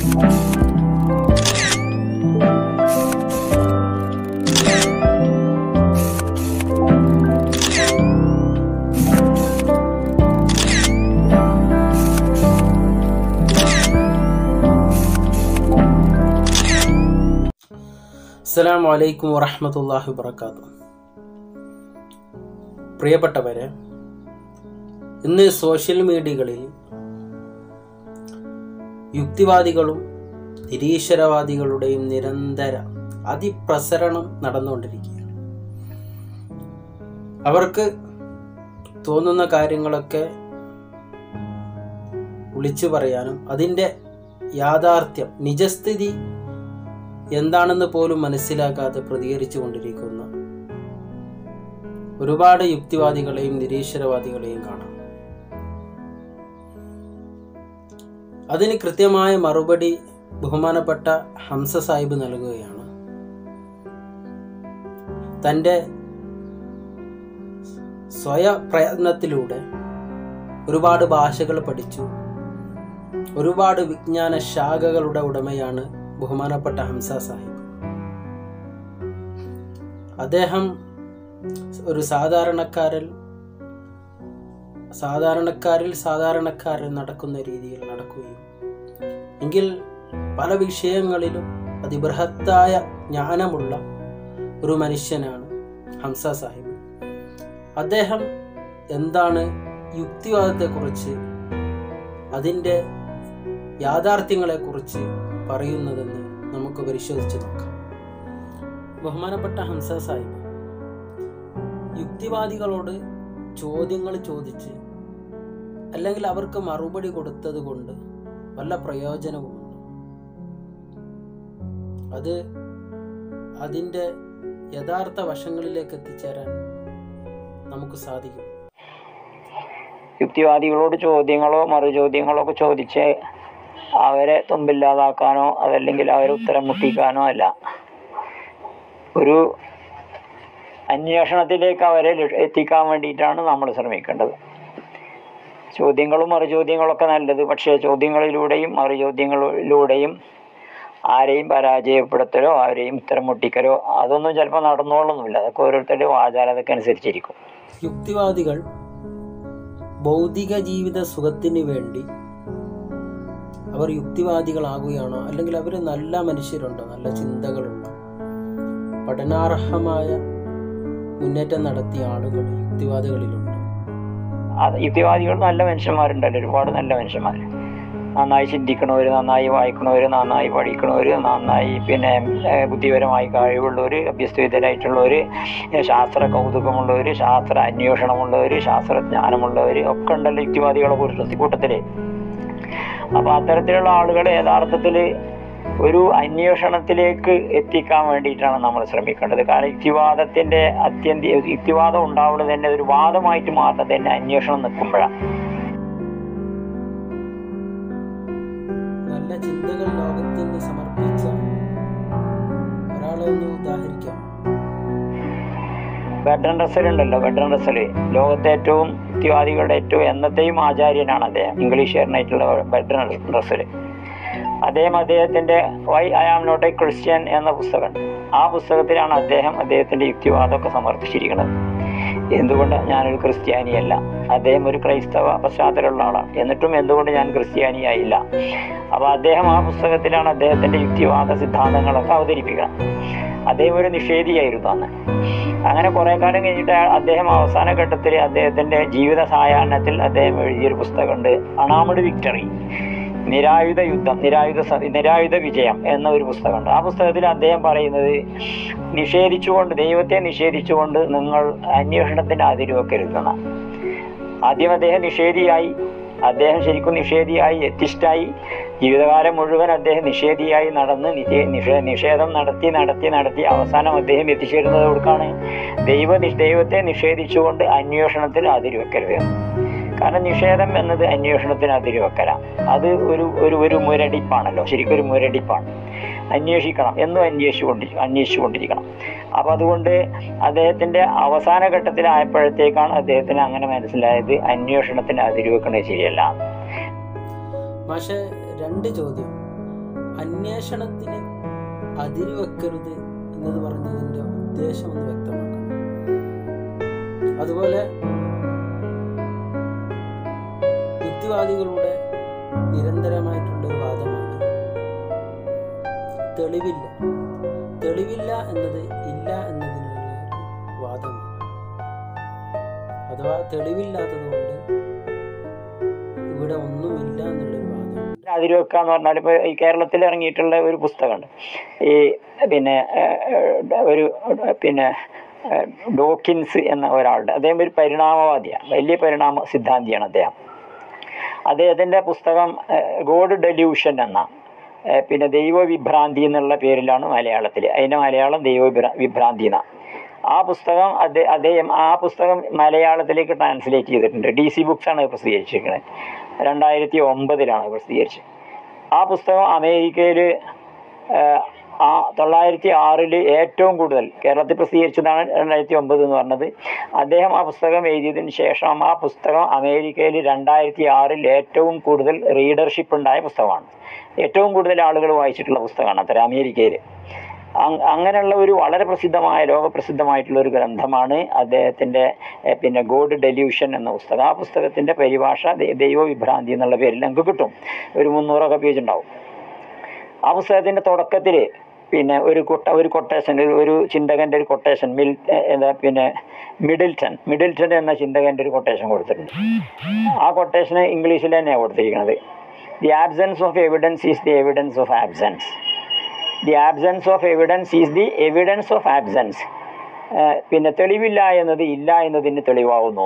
അസ്സലാമു അലൈക്കും വറഹ്മത്തുള്ളാഹി വബറകാതുഹു പ്രിയപ്പെട്ടവരെ ഇന്ന് സോഷ്യൽ മീഡിയകളിൽ യുക്തിവാദികളും നിരീശ്വരവാദികളുടെയും നിരന്തര അതിപ്രസരണം നടന്നുകൊണ്ടിരിക്കുകയാണ് അവർക്ക് തോന്നുന്ന കാര്യങ്ങളൊക്കെ വിളിച്ചു പറയാനും അതിൻ്റെ യാഥാർത്ഥ്യം നിജസ്ഥിതി എന്താണെന്ന് പോലും മനസ്സിലാക്കാതെ പ്രതികരിച്ചു കൊണ്ടിരിക്കുന്ന ഒരുപാട് യുക്തിവാദികളെയും നിരീശ്വരവാദികളെയും കാണാം അതിന് കൃത്യമായ മറുപടി ബഹുമാനപ്പെട്ട ഹംസ സാഹിബ് നൽകുകയാണ് തൻ്റെ സ്വയ പ്രയത്നത്തിലൂടെ ഒരുപാട് ഭാഷകൾ പഠിച്ചു ഒരുപാട് വിജ്ഞാന ശാഖകളുടെ ഉടമയാണ് ബഹുമാനപ്പെട്ട ഹംസ സാഹിബ് അദ്ദേഹം ഒരു സാധാരണക്കാരൻ സാധാരണക്കാരിൽ സാധാരണക്കാരൻ നടക്കുന്ന രീതിയിൽ നടക്കുകയും എങ്കിൽ പല വിഷയങ്ങളിലും അതിബൃഹത്തായ ജ്ഞാനമുള്ള ഒരു മനുഷ്യനാണ് ഹംസ സാഹിബ് അദ്ദേഹം എന്താണ് യുക്തിവാദത്തെക്കുറിച്ച് അതിൻ്റെ യാഥാർത്ഥ്യങ്ങളെക്കുറിച്ച് പറയുന്നതെന്ന് നമുക്ക് പരിശോധിച്ച് നോക്കാം ബഹുമാനപ്പെട്ട ഹംസ സാഹിബ് യുക്തിവാദികളോട് ചോദ്യങ്ങൾ ചോദിച്ച് അല്ലെങ്കിൽ അവർക്ക് മറുപടി കൊടുത്തത് കൊണ്ട് വല്ല പ്രയോജനവുമുണ്ട് അത് അതിൻ്റെ യഥാർത്ഥ വശങ്ങളിലേക്ക് എത്തിച്ചേരാൻ നമുക്ക് സാധിക്കും യുക്തിവാദികളോട് ചോദ്യങ്ങളോ മറുചോദ്യങ്ങളോ ഒക്കെ ചോദിച്ച് അവരെ തുമ്പില്ലാതാക്കാനോ അതല്ലെങ്കിൽ അവരെ ഉത്തരം മുട്ടിക്കാനോ അല്ല ഒരു അന്വേഷണത്തിലേക്ക് അവരെ ല- എത്തിക്കാൻ വേണ്ടിയിട്ടാണ് നമ്മൾ ശ്രമിക്കേണ്ടത് ചോദ്യങ്ങളും മറുചോദ്യങ്ങളൊക്കെ നല്ലത് പക്ഷേ ചോദ്യങ്ങളിലൂടെയും മറുചോദ്യങ്ങളിലൂടെയും ആരെയും പരാജയപ്പെടുത്തലോ ആരെയും ഉത്തരം മുട്ടിക്കലോ അതൊന്നും ചിലപ്പോൾ നടന്നോളൊന്നുമില്ല അതൊക്കെ ഓരോരുത്തരുടെ വാചാലതയ്ക്ക് അനുസരിച്ചിരിക്കും യുക്തിവാദികൾ ഭൗതിക ജീവിത സുഖത്തിന് വേണ്ടി അവർ യുക്തിവാദികളാകുകയാണോ അല്ലെങ്കിൽ അവർ നല്ല മനുഷ്യരുണ്ടോ നല്ല ചിന്തകളുള്ള പഠനാർഹമായ മുന്നേറ്റം നടത്തിയ ആളുകൾ യുക്തിവാദികളിലുണ്ട് അത് യുക്തിവാദികൾ നല്ല മനുഷ്യന്മാരുണ്ടല്ലോ ഒരുപാട് നല്ല മനുഷ്യന്മാർ നന്നായി ചിന്തിക്കണവർ നന്നായി വായിക്കണവർ നന്നായി പഠിക്കണവർ നന്നായി പിന്നെ ഏഹ്, ബുദ്ധിപരമായി കഴിവുള്ളവർ അഭ്യസ്തവിദ്യരായിട്ടുള്ളവർ ശാസ്ത്ര കൗതുകമുള്ളവർ ശാസ്ത്ര അന്വേഷണമുള്ളവർ ശാസ്ത്രജ്ഞാനമുള്ളവർ ഒക്കെ ഉണ്ടല്ലോ യുക്തിവാദികളെ കൂട്ടത്തിൽ കൂട്ടത്തിൽ അപ്പോൾ അത്തരത്തിലുള്ള ആളുകളെ യഥാർത്ഥത്തിൽ ഒരു അന്വേഷണത്തിലേക്ക് എത്തിക്കാൻ വേണ്ടിയിട്ടാണ് നമ്മൾ ശ്രമിക്കേണ്ടത് കാരണം യുക്തിവാദത്തിൻ്റെ അത്യന്ത യുക്തിവാദം ഉണ്ടാവുന്നത് തന്നെ ഒരു വാദമായിട്ട് മാറുന്നത് തന്നെ അന്വേഷണം നിൽക്കുമ്പോഴാണ് നല്ല ചിന്തകൾ ലോകത്ത് നിന്ന് സമർപ്പിച്ച ഒരാളെ ഒന്ന് ഉദാഹരിക്കാം ബെഡ്രൻ റസൽ ഉണ്ടല്ലോ ബെഡ്രൻ റസൽ ലോകത്തെ ഏറ്റവും യുക്തിവാദികളുടെ ഏറ്റവും എന്നത്തെയും ആചാര്യനാണ് അദ്ദേഹം ഇംഗ്ലീഷുകാരനായിട്ടുള്ള ബെഡ്രൻ റസൽ അദ്ദേഹം അദ്ദേഹത്തിന്റെ why I am not a Christian എന്ന പുസ്തകം ആ പുസ്തകത്തിലാണ് അദ്ദേഹം അദ്ദേഹത്തിന്റെ യുക്തിവാദമൊക്കെ സമർപ്പിച്ചിരിക്കുന്നത് എന്തുകൊണ്ട് ഞാനൊരു ക്രിസ്ത്യാനിയല്ല അദ്ദേഹം ഒരു ക്രൈസ്തവ പശ്ചാത്തലമുള്ള ആളാണ് എന്നിട്ടും എന്തുകൊണ്ട് ഞാൻ ക്രിസ്ത്യാനിയായില്ല അപ്പോൾ അദ്ദേഹം ആ പുസ്തകത്തിലാണ് അദ്ദേഹത്തിന്റെ യുക്തിവാദ സിദ്ധാന്തങ്ങളൊക്കെ അവതരിപ്പിക്കുന്നത് അദ്ദേഹം ഒരു നിഷേധിയായിരുന്നു അന്ന് അങ്ങനെ കുറെ കാലം കഴിഞ്ഞിട്ട് അയാൾ- അദ്ദേഹം അവസാന ഘട്ടത്തിൽ അദ്ദേഹത്തിന്റെ ജീവിത സായാഹ്നത്തിൽ അദ്ദേഹം എഴുതിയൊരു പുസ്തകമുണ്ട് അണാമഡ് വിക്ടറി നിരായുധ യുദ്ധം നിരായുധ സ- നിരായുധ വിജയം എന്ന ഒരു പുസ്തകമുണ്ട് ആ പുസ്തകത്തിൽ അദ്ദേഹം പറയുന്നത് നിഷേധിച്ചുകൊണ്ട് ദൈവത്തെ നിഷേധിച്ചുകൊണ്ട് നിങ്ങൾ അന്വേഷണത്തിന് അതിരുവെക്കരുതെന്ന ആദ്യം അദ്ദേഹം നിഷേധിയായി അദ്ദേഹം ശരിക്കും നിഷേധിയായി എത്തിഷ്ടായി ജീവിതകാലം മുഴുവൻ അദ്ദേഹം നിഷേധിയായി നടന്ന് നിഷേ നിഷേ- നിഷേധം നടത്തി നടത്തി നടത്തി അവസാനം അദ്ദേഹം എത്തിച്ചേരുന്നത് എവിടേക്കാണ് ദൈവ നിഷ്- ദൈവത്തെ നിഷേധിച്ചുകൊണ്ട് അന്വേഷണത്തിന് അതിരുവെക്കരുത് എന്ന്. കാരണം നിഷേധം എന്നത് അന്വേഷണത്തിന് അതിരുവെക്കലാണ് അത് ഒരു ഒരു ഒരു മുരടിപ്പാണല്ലോ ശരിക്കും ഒരു മുരടിപ്പാണ് അന്വേഷിക്കണം എന്നും അന്വേഷിച്ചുകൊണ്ടി അന്വേഷിച്ചുകൊണ്ടിരിക്കണം അപ്പം അതുകൊണ്ട് അദ്ദേഹത്തിൻ്റെ അവസാന ഘട്ടത്തിലായപ്പോഴത്തേക്കാണ് അദ്ദേഹത്തിന് അങ്ങനെ മനസ്സിലായത് അന്വേഷണത്തിന് അതിരുവെക്കണത് ശരിയല്ല പക്ഷേ രണ്ട് ചോദ്യം അന്വേഷണത്തിന് അതിര് വെക്കരുത് എന്നത് പറഞ്ഞതിൻ്റെ ഉദ്ദേശം ഒന്ന് വ്യക്തമാക്കണം അതുപോലെ യുക്തിവാദികളുടെ നിരന്തരമായിട്ടുള്ള ഒരു വാദമാണ് തെളിവില്ല തെളിവില്ല എന്നത് ഇല്ല എന്നതിനുള്ള ഒരു വാദമാണ് അഥവാ തെളിവില്ലാത്തത് കൊണ്ട് ഇവിടെ ഒന്നുമില്ല എന്നുള്ളൊരു വാദം അതിരുവെക്ക എന്ന് പറഞ്ഞാൽ ഇപ്പോൾ ഈ കേരളത്തിൽ ഇറങ്ങിയിട്ടുള്ള ഒരു പുസ്തകമുണ്ട് ഈ പിന്നെ ഏഹ്, ഒരു പിന്നെ ഏഹ്, ഡോക്കിൻസ് എന്ന ഒരാളുടെ അദ്ദേഹം ഒരു പരിണാമവാദിയാണ് വലിയ പരിണാമ സിദ്ധാന്തിയാണ് അദ്ദേഹം അദ്ദേഹത്തിൻ്റെ പുസ്തകം ഗോഡ് ഡെല്യൂഷൻ എന്ന ഏഹ്, പിന്നെ ദൈവവിഭ്രാന്തി എന്നുള്ള പേരിലാണ് മലയാളത്തിൽ അതിൻ്റെ മലയാളം ദൈവ വിഭ്രാന്തി എന്നാണ് ആ പുസ്തകം അദ്ദേഹം അദ്ദേഹം ആ പുസ്തകം മലയാളത്തിലേക്ക് ട്രാൻസ്ലേറ്റ് ചെയ്തിട്ടുണ്ട് ഡി സി ബുക്സാണ് പ്രസിദ്ധീകരിച്ചിരിക്കുന്നത് രണ്ടായിരത്തി ഒമ്പതിലാണ് പ്രസിദ്ധീകരിച്ചത് ആ പുസ്തകം അമേരിക്കയിൽ ആ തൊള്ളായിരത്തി ആറിൽ ഏറ്റവും കൂടുതൽ കേരളത്തിൽ പ്രസിദ്ധീകരിച്ചതാണ് രണ്ടായിരത്തി ഒമ്പത് എന്ന് പറഞ്ഞത് അദ്ദേഹം ആ പുസ്തകം എഴുതിയതിന് ശേഷം ആ പുസ്തകം അമേരിക്കയിൽ രണ്ടായിരത്തി ആറിൽ ഏറ്റവും കൂടുതൽ റീഡർഷിപ്പ് ഉണ്ടായ പുസ്തകമാണ് ഏറ്റവും കൂടുതൽ ആളുകൾ വായിച്ചിട്ടുള്ള പുസ്തകമാണ് അത്ര അമേരിക്കയിൽ അങ് അങ്ങനെയുള്ള ഒരു വളരെ പ്രസിദ്ധമായ ലോകപ്രസിദ്ധമായിട്ടുള്ള ഒരു ഗ്രന്ഥമാണ് അദ്ദേഹത്തിൻ്റെ എഹ്, പിന്നെ ഗോഡ് ഡെല്യൂഷൻ എന്ന പുസ്തകം ആ പുസ്തകത്തിൻ്റെ പരിഭാഷ ദൈ- ദൈവവിഭ്രാന്തി എന്നുള്ള പേരിൽ നമുക്ക് കിട്ടും ഒരു മുന്നൂറൊക്കെ പേജ് ഉണ്ടാവും ആ പുസ്തകത്തിൻ്റെ തുടക്കത്തിൽ പിന്നെ ഒരു കൊട്ട ഒരു കൊട്ടേഷൻ ഒരു ചിന്തകൻ്റെ ഒരു കൊട്ടേഷൻ മിൽ എഹ്, എന്താ പിന്നെ മിഡിൽട്ടൺ മിഡിൽട്ടൺ എന്ന ചിന്തകൻ്റെ ഒരു കൊട്ടേഷൻ കൊടുത്തിട്ടുണ്ട് ആ കൊട്ടേഷന് ഇംഗ്ലീഷിൽ തന്നെയാണ് കൊടുത്തിരിക്കുന്നത് the absence of evidence is the evidence of absence the absence of evidence is the evidence of absence പിന്നെ തെളിവില്ല എന്നത് ഇല്ല എന്നതിന് തെളിവാകുന്നു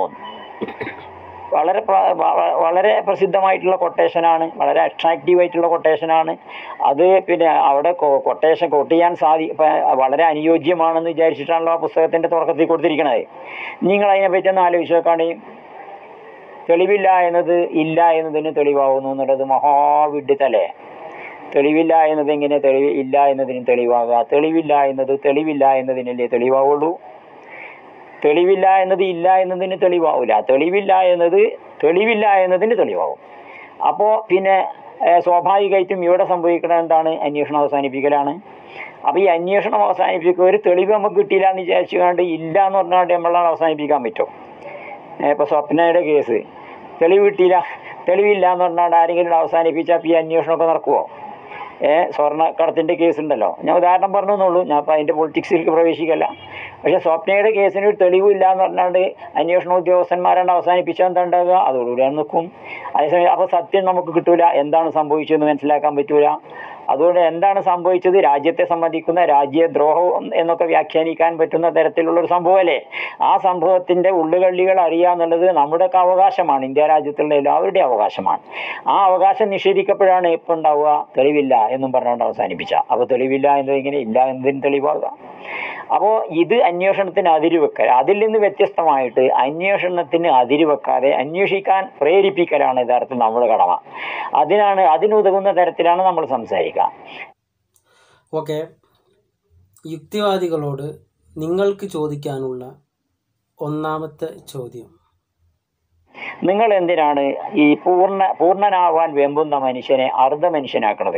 വളരെ പ്ര- വ- വളരെ പ്രസിദ്ധമായിട്ടുള്ള കൊട്ടേഷനാണ് വളരെ അട്രാക്റ്റീവ് ആയിട്ടുള്ള കൊട്ടേഷനാണ് അത് പിന്നെ അവിടെ കൊട്ടേഷൻ കോട്ട് ചെയ്യാൻ സാധി ഇപ്പം വളരെ അനുയോജ്യമാണെന്ന് വിചാരിച്ചിട്ടാണല്ലോ ആ പുസ്തകത്തിൻ്റെ തുടക്കത്തിൽ കൊടുത്തിരിക്കുന്നത് നിങ്ങൾ അതിനെപ്പറ്റി ഒന്ന് ആലോചിച്ച് നോക്കുകയാണെങ്കിൽ തെളിവില്ല എന്നത് ഇല്ല എന്നതിന് തെളിവാകുന്നു എന്നുള്ളത് മഹാവിഡ്ഢിത്തല്ലേ തെളിവില്ല എന്നത് എങ്ങനെ തെളിവ് ഇല്ല എന്നതിന് തെളിവാകുക തെളിവില്ല എന്നത് തെളിവില്ല എന്നതിനല്ലേ തെളിവാവുള്ളൂ തെളിവില്ല എന്നത് ഇല്ല എന്നതിന് തെളിവാവില്ല തെളിവില്ല എന്നത് തെളിവില്ല എന്നതിന് തെളിവാകും അപ്പോൾ പിന്നെ ഏഹ്, സ്വാഭാവികമായിട്ടും ഇവിടെ സംഭവിക്കുന്നത് എന്താണ് അന്വേഷണം അവസാനിപ്പിക്കലാണ് അപ്പോൾ ഈ അന്വേഷണം അവസാനിപ്പിക്കുക ഒരു തെളിവ് നമുക്ക് കിട്ടിയില്ല എന്ന് വിചാരിച്ചുകൊണ്ട് ഇല്ല എന്ന് പറഞ്ഞുകൊണ്ട് നമ്മളാണ് അവസാനിപ്പിക്കാൻ പറ്റും ഇപ്പോൾ സ്വപ്നയുടെ കേസ് തെളിവ് കിട്ടിയില്ല തെളിവില്ല എന്ന് പറഞ്ഞാൽ ആരെങ്കിലും അവസാനിപ്പിച്ചാൽ ഇപ്പോൾ ഈ അന്വേഷണമൊക്കെ നടക്കുമോ ഏ സ്വർണ്ണക്കടത്തിൻ്റെ കേസ് ഉണ്ടല്ലോ ഞാൻ ഉദാഹരണം പറഞ്ഞു എന്നുള്ളൂ ഞാൻ അപ്പോൾ അതിൻ്റെ പൊളിറ്റിക്സിലേക്ക് പ്രവേശിക്കല്ല പക്ഷേ സ്വപ്നയുടെ കേസിന് ഒരു തെളിവില്ല എന്ന് പറഞ്ഞാണ്ട് അന്വേഷണ ഉദ്യോഗസ്ഥന്മാരാണ് അവസാനിപ്പിച്ചാൽ എന്താ ഉണ്ടാകുക അതോടുകൂടി അത് നിൽക്കും അതേസമയം അപ്പോൾ സത്യം നമുക്ക് കിട്ടൂല എന്താണ് സംഭവിച്ചതെന്ന് മനസ്സിലാക്കാൻ പറ്റൂല അതുകൊണ്ട് എന്താണ് സംഭവിച്ചത് രാജ്യത്തെ സംബന്ധിക്കുന്ന രാജ്യദ്രോഹം എന്നൊക്കെ വ്യാഖ്യാനിക്കാൻ പറ്റുന്ന തരത്തിലുള്ള ഒരു സംഭവമല്ലേ ആ സംഭവത്തിൻ്റെ ഉള്ളുകള്ളികൾ അറിയുക എന്നുള്ളത് നമ്മുടെയൊക്കെ അവകാശമാണ് ഇന്ത്യ രാജ്യത്തുള്ള എല്ലാവരുടെയും അവകാശമാണ് ആ അവകാശം നിഷേധിക്കപ്പോഴാണ് ഇപ്പം ഉണ്ടാവുക തെളിവില്ല എന്നും പറഞ്ഞുകൊണ്ട് അവസാനിപ്പിച്ച അപ്പോൾ തെളിവില്ല എന്നത് ഇങ്ങനെ ഇല്ല എന്നതിന് തെളിവാകുക അപ്പോൾ ഇത് അന്വേഷണത്തിന് അതിര് വെക്കൽ അതിൽ നിന്ന് വ്യത്യസ്തമായിട്ട് അന്വേഷണത്തിന് അതിര് വെക്കാതെ അന്വേഷിക്കാൻ പ്രേരിപ്പിക്കലാണ് യഥാർത്ഥത്തിൽ നമ്മുടെ കടമ അതിനാണ് അതിനുതകുന്ന തരത്തിലാണ് നമ്മൾ സംസാരിക്കുക ഓക്കെ യുക്തിവാദികളോട് നിങ്ങൾക്ക് ചോദിക്കാനുള്ള ഒന്നാമത്തെ ചോദ്യം നിങ്ങൾ എന്തിനാണ് ഈ പൂർണ്ണ പൂർണ്ണനാവാൻ വെമ്പുന്ന മനുഷ്യനെ അർദ്ധ മനുഷ്യനാക്കണത്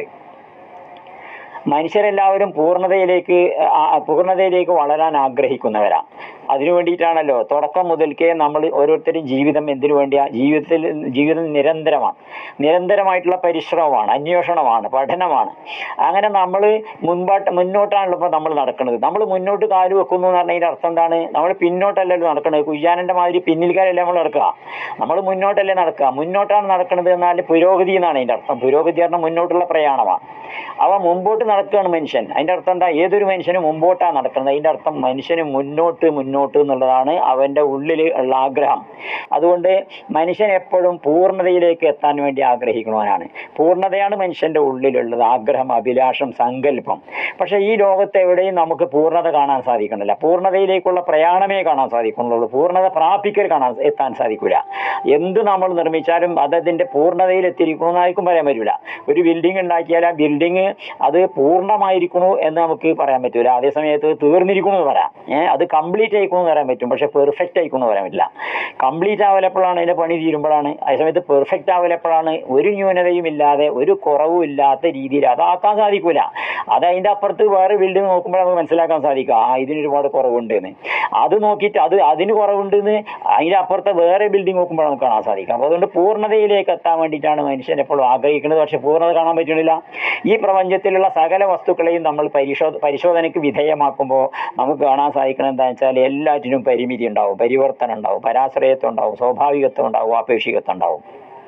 മനുഷ്യരെല്ലാവരും പൂർണ്ണതയിലേക്ക് ആ, പൂർണ്ണതയിലേക്ക് വളരാൻ ആഗ്രഹിക്കുന്നവരാ അതിനു വേണ്ടിയിട്ടാണല്ലോ തുടക്കം മുതൽക്കേ നമ്മൾ ഓരോരുത്തരും ജീവിതം എന്തിനു വേണ്ടിയാ ജീവിതത്തിൽ ജീവിതം നിരന്തരമാണ് നിരന്തരമായിട്ടുള്ള പരിശ്രമമാണ് അന്വേഷണമാണ് പഠനമാണ് അങ്ങനെ നമ്മൾ മുൻപാട്ട് മുന്നോട്ടാണല്ലോ ഇപ്പോൾ നമ്മൾ നടക്കുന്നത് നമ്മൾ മുന്നോട്ട് കാല് വെക്കുന്നു എന്ന് പറഞ്ഞതിൻ്റെ അർത്ഥം എന്താണ് നമ്മൾ പിന്നോട്ടല്ലല്ലോ നടക്കുന്നത് കുയ്യാനൻ്റെ മാതിരി പിന്നിൽക്കാരല്ലേ നമ്മൾ നടക്കുക നമ്മൾ മുന്നോട്ടല്ലേ നടക്കുക മുന്നോട്ടാണ് നടക്കുന്നത് എന്നാൽ പുരോഗതി എന്നാണ് അതിൻ്റെ അർത്ഥം പുരോഗതി പറഞ്ഞാൽ മുന്നോട്ടുള്ള പ്രയാണമാണ് അവ മുമ്പോട്ട് നടക്കുകയാണ് മനുഷ്യൻ അതിൻ്റെ അർത്ഥം എന്താ ഏതൊരു മനുഷ്യനും മുമ്പോട്ടാണ് നടക്കുന്നത് അതിൻ്റെ അർത്ഥം മനുഷ്യന് മുന്നോട്ട് മുന്നോട്ട് എന്നുള്ളതാണ് അവൻ്റെ ഉള്ളിൽ ഉള്ള ആഗ്രഹം അതുകൊണ്ട് മനുഷ്യൻ എപ്പോഴും പൂർണ്ണതയിലേക്ക് എത്താൻ വേണ്ടി ആഗ്രഹിക്കുന്നവനാണ് പൂർണ്ണതയാണ് മനുഷ്യൻ്റെ ഉള്ളിലുള്ളത് ആഗ്രഹം അഭിലാഷം സങ്കല്പം പക്ഷേ ഈ ലോകത്ത് എവിടെയും നമുക്ക് പൂർണ്ണത കാണാൻ സാധിക്കണില്ല പൂർണ്ണതയിലേക്കുള്ള പ്രയാണമേ കാണാൻ സാധിക്കുന്നുള്ളൂ പൂർണ്ണത പ്രാപിക്കൽ കാണാൻ എത്താൻ സാധിക്കില്ല എന്ത് നമ്മൾ നിർമ്മിച്ചാലും അതതിൻ്റെ പൂർണ്ണതയിൽ എത്തിയിരിക്കുന്നു ആർക്കും പറയാൻ പറ്റില്ല ഒരു ബിൽഡിംഗ് ഉണ്ടാക്കിയാൽ ആ ബിൽഡിംഗ് അത് പൂർണ്ണമായിരിക്കണു എന്ന് നമുക്ക് പറയാൻ പറ്റൂല അതേ സമയത്ത് തീർന്നിരിക്കണു എന്ന് പറയാം ഏഹ് അത് കംപ്ലീറ്റ് ആയിക്കും എന്ന് പറയാൻ പറ്റും പക്ഷെ പെർഫെക്റ്റ് ആയിക്കും എന്ന് പറയാൻ പറ്റില്ല കംപ്ലീറ്റ് ആവലപ്പോഴാണ് അതിൻ്റെ പണി തീരുമ്പോഴാണ് അതേസമയത്ത് പെർഫെക്റ്റ് ആവലപ്പോഴാണ് ഒരു ന്യൂനതയും ഇല്ലാതെ ഒരു കുറവും ഇല്ലാത്ത രീതിയിൽ അതാക്കാൻ സാധിക്കൂല അത് അതിൻ്റെ അപ്പുറത്ത് വേറെ ബിൽഡിംഗ് നോക്കുമ്പോൾ നമുക്ക് മനസ്സിലാക്കാൻ സാധിക്കുക ആ ഇതിന് ഒരുപാട് കുറവുണ്ട് എന്ന് അത് നോക്കിയിട്ട് അത് അതിന് കുറവുണ്ട് എന്ന് അതിൻ്റെ അപ്പുറത്തെ വേറെ ബിൽഡിംഗ് നോക്കുമ്പോൾ നമുക്ക് കാണാൻ സാധിക്കും അപ്പോൾ അതുകൊണ്ട് പൂർണ്ണതയിലേക്ക് എത്താൻ വേണ്ടിയിട്ടാണ് മനുഷ്യൻ എപ്പോഴും ആഗ്രഹിക്കുന്നത് പക്ഷെ പൂർണ്ണത കാണാൻ പറ്റുന്നില്ല ഈ പ്രപഞ്ചത്തിലുള്ള സകല വസ്തുക്കളെയും നമ്മൾ പരിശോധ പരിശോധനയ്ക്ക് വിധേയമാക്കുമ്പോൾ നമുക്ക് കാണാൻ സാധിക്കുന്നത് എന്താണെന്ന് വെച്ചാൽ എല്ലാറ്റിനും പരിമിതി ഉണ്ടാവും പരിവർത്തനം ഉണ്ടാവും പരാശ്രയത്വം ഉണ്ടാവും സ്വാഭാവികത്വം ഉണ്ടാവും ആപേക്ഷികത്വം ഉണ്ടാവും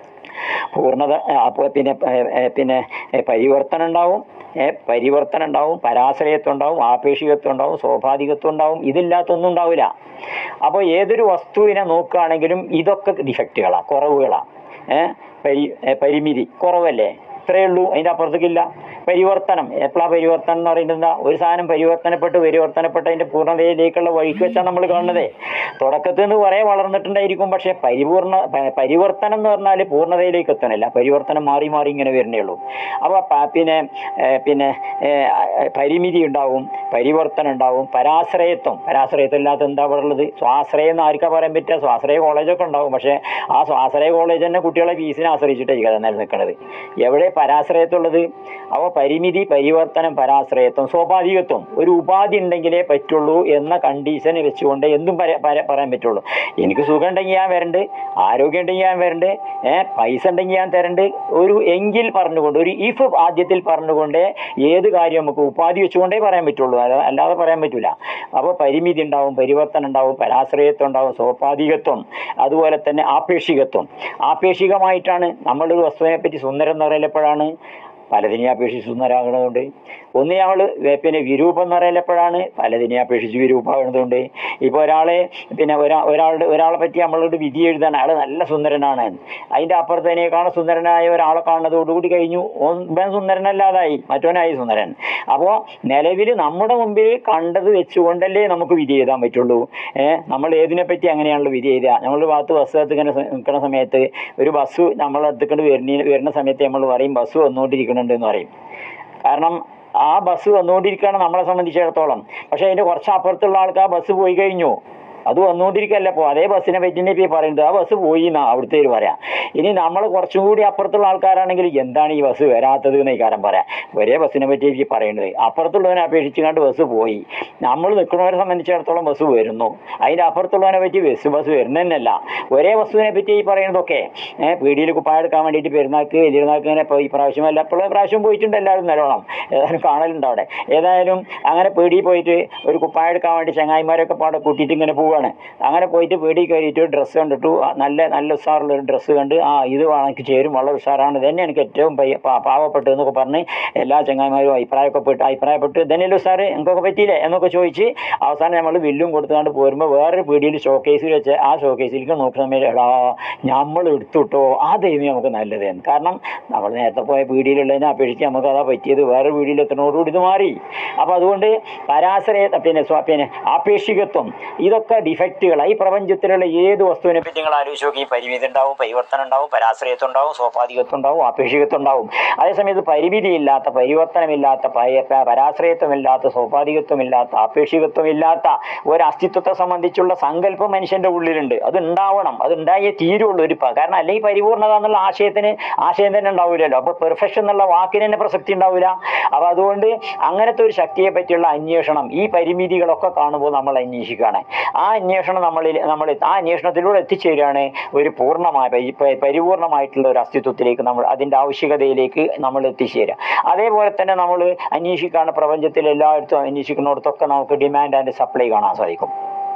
പൂർണ്ണത അപ്പോൾ പിന്നെ ഏ, ഏ, പിന്നെ ഏ, പരിവർത്തനം ഉണ്ടാവും ഏ, പരിവർത്തനം ഉണ്ടാവും പരാശ്രയത്വം ഉണ്ടാവും ആപേക്ഷികത്വം ഉണ്ടാവും സ്വാഭാവികത്വം ഉണ്ടാവും ഇതില്ലാത്തൊന്നും ഉണ്ടാവില്ല അപ്പോൾ ഏതൊരു വസ്തുവിനെ നോക്കുകയാണെങ്കിലും ഇതൊക്കെ ഡിഫക്റ്റുകളാണ് കുറവുകളാണ് ഏഹ് പരി ഏ, പരിമിതി കുറവല്ലേ ഇത്രയേ ഉള്ളൂ അതിൻ്റെ അപ്പുറത്തേക്കില്ല പരിവർത്തനം എപ്പോഴാണ് പരിവർത്തനം എന്ന് പറയുന്നത് എന്താ ഒരു സാധനം പരിവർത്തനപ്പെട്ട് പരിവർത്തനപ്പെട്ട് അതിൻ്റെ പൂർണ്ണതയിലേക്കുള്ള വഴിക്ക് വെച്ചാൽ നമ്മൾ കാണുന്നത് തുടക്കത്തിൽ നിന്ന് കുറേ വളർന്നിട്ടുണ്ടായിരിക്കും പക്ഷേ പരിപൂർണ പ- പരിവർത്തനം എന്ന് പറഞ്ഞാൽ പൂർണ്ണതയിലേക്ക് എത്തണില്ല പരിവർത്തനം മാറി മാറി ഇങ്ങനെ വരുന്നേ ഉള്ളൂ അപ്പോൾ പ- പിന്നെ ഏ, പിന്നെ ഏ, പരിമിതി ഉണ്ടാവും പരിവർത്തനം ഉണ്ടാവും പരാശ്രയത്വം പരാശ്രയത്വം ഇല്ലാത്ത എന്താ പറയുള്ളത് സ്വാശ്രയം എന്ന് ആർക്കാ പറയാൻ പറ്റുക സ്വാശ്രയ കോളേജൊക്കെ ഉണ്ടാവും പക്ഷേ ആ സ്വാശ്രയ കോളേജ് തന്നെ കുട്ടികളെ ഫീസിനെ ആശ്രയിച്ചിട്ടായിരിക്കും അത് നിലനിൽക്കുന്നത് എവിടെ പരാശ്രയത്വമുള്ളത് അപ്പോൾ പരിമിതി പരിവർത്തനം പരാശ്രയത്വം സ്വാഭാവികത്വം ഒരു ഉപാധി ഉണ്ടെങ്കിലേ പറ്റുള്ളൂ എന്ന കണ്ടീഷൻ വെച്ചുകൊണ്ട് എന്തും പര- പര- പറയാൻ പറ്റുള്ളൂ എനിക്ക് സുഖം ഉണ്ടെങ്കിൽ ഞാൻ വരണ്ട് ആരോഗ്യം ഉണ്ടെങ്കിൽ ഞാൻ വരണ്ട് ഏഹ് പൈസ ഉണ്ടെങ്കിൽ ഞാൻ തരണ്ട് ഒരു എങ്കിൽ പറഞ്ഞുകൊണ്ട് ഒരു ഇഫ് ആദ്യത്തിൽ പറഞ്ഞുകൊണ്ട് ഏത് കാര്യം നമുക്ക് ഉപാധി വെച്ചുകൊണ്ടേ പറയാൻ പറ്റുള്ളൂ അല്ല- അല്ലാതെ പറയാൻ പറ്റൂല അപ്പോൾ പരിമിതി ഉണ്ടാവും പരിവർത്തനം ഉണ്ടാവും പരാശ്രയത്വം ഉണ്ടാവും സ്വാഭാവികത്വം അതുപോലെ തന്നെ ആപേക്ഷികത്വം ആപേക്ഷികമായിട്ടാണ് നമ്മളൊരു വസ്തുവിനെ പറ്റി സുന്ദരം എന്ന് പറയലപ്പോഴാണ് പലതിനെ അപേക്ഷിച്ച് സുന്ദരാകുന്നതുകൊണ്ട് ഒന്ന് ഞങ്ങൾ പിന്നെ വിരൂപം എന്ന് പറയലപ്പോഴാണ് പലതിനെ അപേക്ഷിച്ച് വിരൂപമാകുന്നതുകൊണ്ട് ഇപ്പോൾ ഒരാളെ പിന്നെ ഒരാ ഒരാളുടെ ഒരാളെ പറ്റി നമ്മളോട് വിധി എഴുതാൻ അയാൾ നല്ല സുന്ദരനാണ് അതിൻ്റെ അപ്പുറത്തേനേക്കാളും സുന്ദരനായ ഒരാളെ കാണുന്നതോടുകൂടി കഴിഞ്ഞു ഓൻ ഇവൻ സുന്ദരനല്ലാതായി മറ്റവനായി സുന്ദരൻ അപ്പോൾ നിലവിൽ നമ്മുടെ മുമ്പിൽ കണ്ടത് വെച്ചുകൊണ്ടല്ലേ നമുക്ക് വിധി എഴുതാൻ പറ്റുള്ളൂ ഏഹ് നമ്മൾ ഏതിനെ പറ്റി അങ്ങനെയാണല്ലോ വിധി എഴുതുക നമ്മൾ ഭാഗത്ത് ബസ് ഇങ്ങനെ നിൽക്കുന്ന സമയത്ത് ഒരു ബസ് നമ്മളെ അടുത്തേക്കൊണ്ട് വരുന്ന വരുന്ന സമയത്ത് നമ്മൾ പറയും ബസ് വന്നുകൊണ്ടിരിക്കുന്നുണ്ട് എന്ന് പറയും കാരണം ആ ബസ് വന്നുകൊണ്ടിരിക്കുകയാണ് നമ്മളെ സംബന്ധിച്ചിടത്തോളം പക്ഷേ അതിൻ്റെ കുറച്ച് അപ്പുറത്തുള്ള ആൾക്ക് ആ ബസ് പോയി കഴിഞ്ഞു അത് വന്നുകൊണ്ടിരിക്കുകയല്ല ഇപ്പോൾ അതേ ബസ്സിനെ പറ്റി തന്നെ ഇപ്പോൾ ഈ പറയുന്നത് ആ ബസ് പോയി എന്നാ അവിടുത്തെ ഒരു പറയാം ഇനി നമ്മൾ കുറച്ചും കൂടി അപ്പുറത്തുള്ള ആൾക്കാരാണെങ്കിൽ എന്താണ് ഈ ബസ് വരാത്തത് എന്ന് ഈ കാര്യം പറയാം ഒരേ ബസ്സിനെ പറ്റി ഈ പറയുന്നത് അപ്പുറത്തുള്ളവനെ അപേക്ഷിച്ച് കണ്ട് ബസ് പോയി നമ്മൾ നിൽക്കുന്നവരെ സംബന്ധിച്ചിടത്തോളം ബസ് വരുന്നു അതിൻ്റെ അപ്പുറത്തുള്ളവനെ പറ്റി ബസ് ബസ് വരുന്നതന്നെയല്ല ഒരേ വസ്തുവിനെ പറ്റി ഈ പറയുന്നതൊക്കെ ഏഹ് പീടിയിൽ കുപ്പായ എടുക്കാൻ വേണ്ടിയിട്ട് പെരുന്നാൾക്ക് വലിയനാൾക്ക് ഇങ്ങനെ ഇപ്പോൾ ഈ പ്രാവശ്യം അല്ല എപ്പോഴും പ്രാവശ്യം പോയിട്ടുണ്ട് എല്ലാവരും നല്ലോണം ഏതായാലും കാണലുണ്ട് അവിടെ ഏതായാലും അങ്ങനെ പീടിയിൽ പോയിട്ട് ഒരു കുപ്പായ എടുക്കാൻ വേണ്ടി ചങ്ങായിമാരൊക്കെ പാടെ കൂട്ടിയിട്ട് ഇങ്ങനെ പോവുകയാണ് അങ്ങനെ പോയിട്ട് പീടി കയറിയിട്ട് ഡ്രസ്സ് കണ്ടിട്ടു ആ, നല്ല നല്ല ഉഷാറുള്ള ഒരു ഡ്രസ്സ് കണ്ട് ആ ഇത് എനിക്ക് ചേരും വളരെ ഉഷാറാണ് ഇതന്നെ എനിക്ക് ഏറ്റവും പയ്യ- പാ- പാവപ്പെട്ടത് എന്നൊക്കെ പറഞ്ഞ് എല്ലാ ചങ്ങായിമാരും അഭിപ്രായമൊക്കെ പെട്ട് അഭിപ്രായപ്പെട്ട് ഇതന്നെയല്ലേ ഉഷാറ് എനിക്കൊക്കെ പറ്റിയില്ലേ എന്നൊക്കെ ചോദിച്ച് അവസാനം നമ്മൾ ബില്ലും കൊടുത്തുകൊണ്ട് പോരുമ്പോൾ വേറൊരു പീടിയിൽ ഷോക്കേസിൽ വെച്ച് ആ ഷോക്കേസിലേക്ക് നോക്കുന്ന സമയത്ത് എടാ നമ്മൾ എടുത്തുട്ടോ അതായിരുന്നു നമുക്ക് നല്ലത് എന്ന് കാരണം നമ്മൾ നേരത്തെ പോയ പീടിയിലുള്ളതിനെ അപേക്ഷിച്ച് നമുക്ക് അതാ പറ്റിയത് വേറെ പീടിയിൽ എത്തുന്നതോടുകൂടി ഇത് മാറി അപ്പോൾ അതുകൊണ്ട് പരാശ്രയ പിന്നെ സ്വ- പിന്നെ ആപേക്ഷികത്വം ഇതൊക്കെ ഡിഫക്റ്റുകളാണ് ഈ പ്രപഞ്ചത്തിലുള്ള ഏത് വസ്തുവിനെ പറ്റി നിങ്ങൾ ആലോചിച്ച് നോക്കി പരിമിതി ഉണ്ടാവും പരിവർത്തനം ഉണ്ടാവും പരാശ്രയത്വം ഉണ്ടാവും സ്വാഭാവികത്വം ഉണ്ടാവും ആപേക്ഷികത്വം ഉണ്ടാവും അതേസമയത്ത് പരിമിതിയില്ലാത്ത പരിവർത്തനമില്ലാത്ത പയ- പ- പരാശ്രയത്വമില്ലാത്ത സ്വാഭാവികത്വമില്ലാത്ത ആപേക്ഷികത്വമില്ലാത്ത ഒരു അസ്തിത്വത്തെ സംബന്ധിച്ചുള്ള സങ്കല്പം മനുഷ്യന്റെ ഉള്ളിലുണ്ട് അത് ഉണ്ടാവണം അത് ഉണ്ടായേ തീരുള്ളൂ ഒരു പ- കാരണം അല്ലെങ്കിൽ പരിപൂർണത എന്നുള്ള ആശയത്തിന് ആശയം തന്നെ ഉണ്ടാവില്ലല്ലോ അപ്പൊ പെർഫെക്ഷൻ എന്നുള്ള വാക്കിന് തന്നെ പ്രസക്തി ഉണ്ടാവില്ല അപ്പൊ അതുകൊണ്ട് അങ്ങനത്തെ ഒരു ശക്തിയെ പറ്റിയുള്ള അന്വേഷണം ഈ പരിമിതികളൊക്കെ കാണുമ്പോൾ നമ്മൾ അന്വേഷിക്കുകയാണ് ആ അന്വേഷണം നമ്മളിൽ നമ്മൾ ആ അന്വേഷണത്തിലൂടെ എത്തിച്ചേരുകയാണ് ഒരു പൂർണ്ണമായ പരി- പ- പരിപൂർണമായിട്ടുള്ള ഒരു അസ്തിത്വത്തിലേക്ക് നമ്മൾ അതിൻ്റെ ആവശ്യകതയിലേക്ക് നമ്മൾ എത്തിച്ചേരുക അതേപോലെ തന്നെ നമ്മൾ അന്വേഷിക്കുകയാണ് പ്രപഞ്ചത്തിൽ എല്ലായിടത്തും അന്വേഷിക്കുന്നിടത്തൊക്കെ നമുക്ക് ഡിമാൻഡ് ആൻഡ് സപ്ലൈ കാണാൻ സാധിക്കും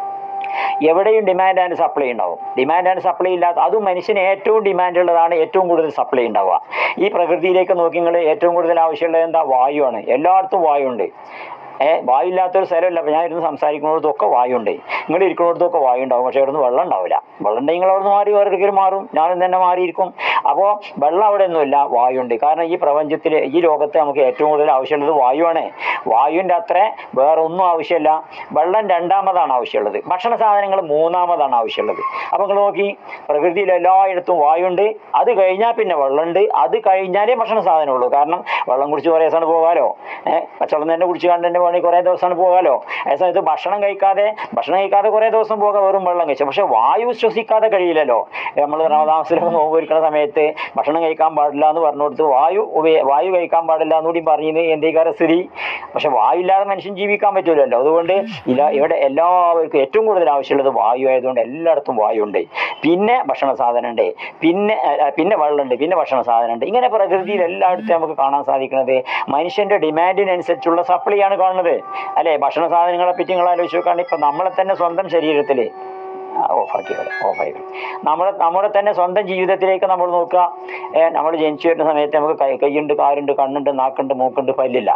എവിടെയും ഡിമാൻഡ് ആൻഡ് സപ്ലൈ ഉണ്ടാവും ഡിമാൻഡ് ആൻഡ് സപ്ലൈ ഇല്ലാത്ത അതും മനുഷ്യന് ഏറ്റവും ഡിമാൻഡ് ഉള്ളതാണ് ഏറ്റവും കൂടുതൽ സപ്ലൈ ഉണ്ടാവുക ഈ പ്രകൃതിയിലേക്ക് നോക്കി നിങ്ങൾ ഏറ്റവും കൂടുതൽ ആവശ്യമുള്ളത് എന്താ വായുവാണ് എല്ലായിടത്തും വായുണ്ട് ഏഹ് വായു ഇല്ലാത്തൊരു സ്ഥലമില്ല അപ്പോൾ ഞാൻ ഇരുന്ന് സംസാരിക്കുന്നിടത്തൊക്കെ വായുണ്ട് നിങ്ങൾ ഇരിക്കുന്നിടത്തൊക്കെ വായു ഉണ്ടാവും പക്ഷേ അവിടുന്ന് വെള്ളം ഉണ്ടാവില്ല വെള്ളം ഉണ്ടെങ്കിൽ നിങ്ങൾ അവിടുന്ന് മാറി വേറെ ഒരിക്കലും മാറും ഞാനും തന്നെ മാറിയിരിക്കും അപ്പോൾ വെള്ളം അവിടെ ഒന്നുമില്ല വായുണ്ട് കാരണം ഈ പ്രപഞ്ചത്തിൽ ഈ ലോകത്ത് നമുക്ക് ഏറ്റവും കൂടുതൽ ആവശ്യമുള്ളത് വായുവാണ് വായുവിൻ്റെ അത്ര വേറെ ഒന്നും ആവശ്യമില്ല വെള്ളം രണ്ടാമതാണ് ആവശ്യമുള്ളത് ഭക്ഷണ സാധനങ്ങൾ മൂന്നാമതാണ് ആവശ്യമുള്ളത് അപ്പോൾ നിങ്ങൾ നോക്കി പ്രകൃതിയിൽ എല്ലായിടത്തും വായുണ്ട് അത് കഴിഞ്ഞാൽ പിന്നെ വെള്ളമുണ്ട് അത് കഴിഞ്ഞാലേ ഭക്ഷണ സാധനമുള്ളൂ കാരണം വെള്ളം കുടിച്ച് കുറേ ദിവസമാണ് പോകാമല്ലോ ഏഹ് പച്ചവെള്ളം തന്നെ കുടിച്ച് കണ്ട് തന്നെ വേണമെങ്കിൽ കുറേ ദിവസമാണ് പോകാമല്ലോ അതേ സമയത്ത് ഭക്ഷണം കഴിക്കാതെ ഭക്ഷണം കഴിക്കാതെ കുറേ ദിവസം പോകാം വെറും വെള്ളം കഴിച്ചു പക്ഷെ വായു ശ്വസിക്കാതെ കഴിയില്ലല്ലോ നമ്മൾ റമദാസിലൊക്കെ നോമ്പ് ഇരിക്കുന്ന സമയത്ത് ഭക്ഷണം കഴിക്കാൻ പാടില്ല എന്ന് പറഞ്ഞു കൊടുത്ത് വായു ഉപയ- വായു കഴിക്കാൻ പാടില്ല എന്ന് കൂടി പറയുന്നത് എന്തേക്കാര സ്ഥിതി പക്ഷെ വായു ഇല്ലാതെ മനുഷ്യൻ ജീവിക്കാൻ പറ്റൂലല്ലോ അതുകൊണ്ട് ഇല്ല ഇവിടെ എല്ലാവർക്കും ഏറ്റവും കൂടുതൽ ആവശ്യമുള്ളത് വായു ആയതുകൊണ്ട് എല്ലായിടത്തും വായു ഉണ്ട് പിന്നെ ഭക്ഷണ സാധനം ഉണ്ട് പിന്നെ അഹ് പിന്നെ വെള്ളമുണ്ട് പിന്നെ ഭക്ഷണ സാധനം ഉണ്ട് ഇങ്ങനെ പ്രകൃതിയിൽ എല്ലായിടത്തും നമുക്ക് കാണാൻ സാധിക്കുന്നത് മനുഷ്യന്റെ ഡിമാൻഡിനനുസരിച്ചുള്ള സപ്ലൈ ആണ് കാണുന്നത് അല്ലേ ഭക്ഷണ സാധനങ്ങളെ പറ്റി നിങ്ങൾ ആലോചിച്ച് നോക്കുകയാണെങ്കിൽ ഇപ്പം നമ്മളെ തന്നെ സ്വന്തം ശരീരത്തിൽ ഓഫാക്കി ഓഫായി നമ്മുടെ നമ്മുടെ തന്നെ സ്വന്തം ജീവിതത്തിലേക്ക് നമ്മൾ നോക്കുക നമ്മൾ ജനിച്ചു വരുന്ന സമയത്ത് നമുക്ക് കൈ കൈയുണ്ട് കാലുണ്ട് കണ്ണുണ്ട് നാക്കുണ്ട് മൂക്കുണ്ട് പല്ലില്ല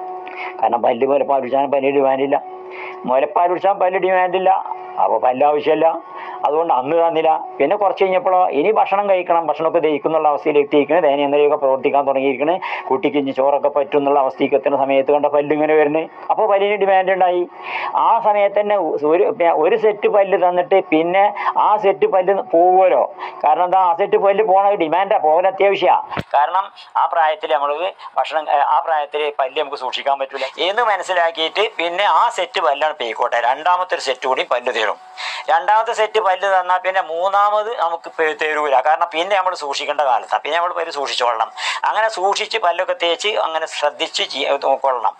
കാരണം പല്ല് മുലപ്പാൽ കുടിച്ചാൽ പല്ല് ഡിമാൻഡില്ല മുലപ്പാൽ കുടിച്ചാൽ പല്ല് ഡിമാൻഡില്ല അപ്പോൾ പല്ല് ആവശ്യമില്ല അതുകൊണ്ട് അന്ന് തന്നില്ല പിന്നെ കുറച്ച് കഴിഞ്ഞപ്പോഴോ ഇനി ഭക്ഷണം കഴിക്കണം ഭക്ഷണമൊക്കെ ദഹിക്കുന്നുള്ള അവസ്ഥയിൽ എത്തിയിരിക്കുന്നത് ദൈനംദിനയൊക്കെ പ്രവർത്തിക്കാൻ തുടങ്ങിയിരിക്കണ് കുട്ടിക്ക് ഇനി ചോറൊക്കെ പറ്റും എന്നുള്ള അവസ്ഥയ്ക്ക് എത്തുന്ന സമയത്ത് കണ്ട പല്ല് ഇങ്ങനെ വരുന്നത് അപ്പോൾ പല്ലിന് ഡിമാൻഡ് ഉണ്ടായി ആ സമയത്ത് തന്നെ ഒരു ഒരു സെറ്റ് പല്ല് തന്നിട്ട് പിന്നെ ആ സെറ്റ് പല്ല് പോകുമല്ലോ കാരണം എന്താ ആ സെറ്റ് പല്ല് പോണ ഡിമാൻഡാ പോകാൻ അത്യാവശ്യമാണ് കാരണം ആ പ്രായത്തിൽ നമ്മൾ ഭക്ഷണം ഏ, ആ പ്രായത്തിൽ പല്ല് നമുക്ക് സൂക്ഷിക്കാൻ പറ്റില്ല എന്ന് മനസ്സിലാക്കിയിട്ട് പിന്നെ ആ സെറ്റ് പല്ലാണ് പേക്കോട്ടെ രണ്ടാമത്തെ ഒരു സെറ്റ് കൂടി പല്ല് തരും രണ്ടാമത്തെ സെറ്റ് പല്ല് തന്നാൽ പിന്നെ മൂന്നാമത് നമുക്ക് പേ- തരൂല കാരണം പിന്നെ നമ്മൾ സൂക്ഷിക്കേണ്ട കാലത്താണ് പിന്നെ നമ്മൾ പല്ല് സൂക്ഷിച്ചോളണം അങ്ങനെ സൂക്ഷിച്ച് പല്ലൊക്കെ തേച്ച് അങ്ങനെ ശ്രദ്ധിച്ച് ചെയ്യ- നോക്കൊള്ളണം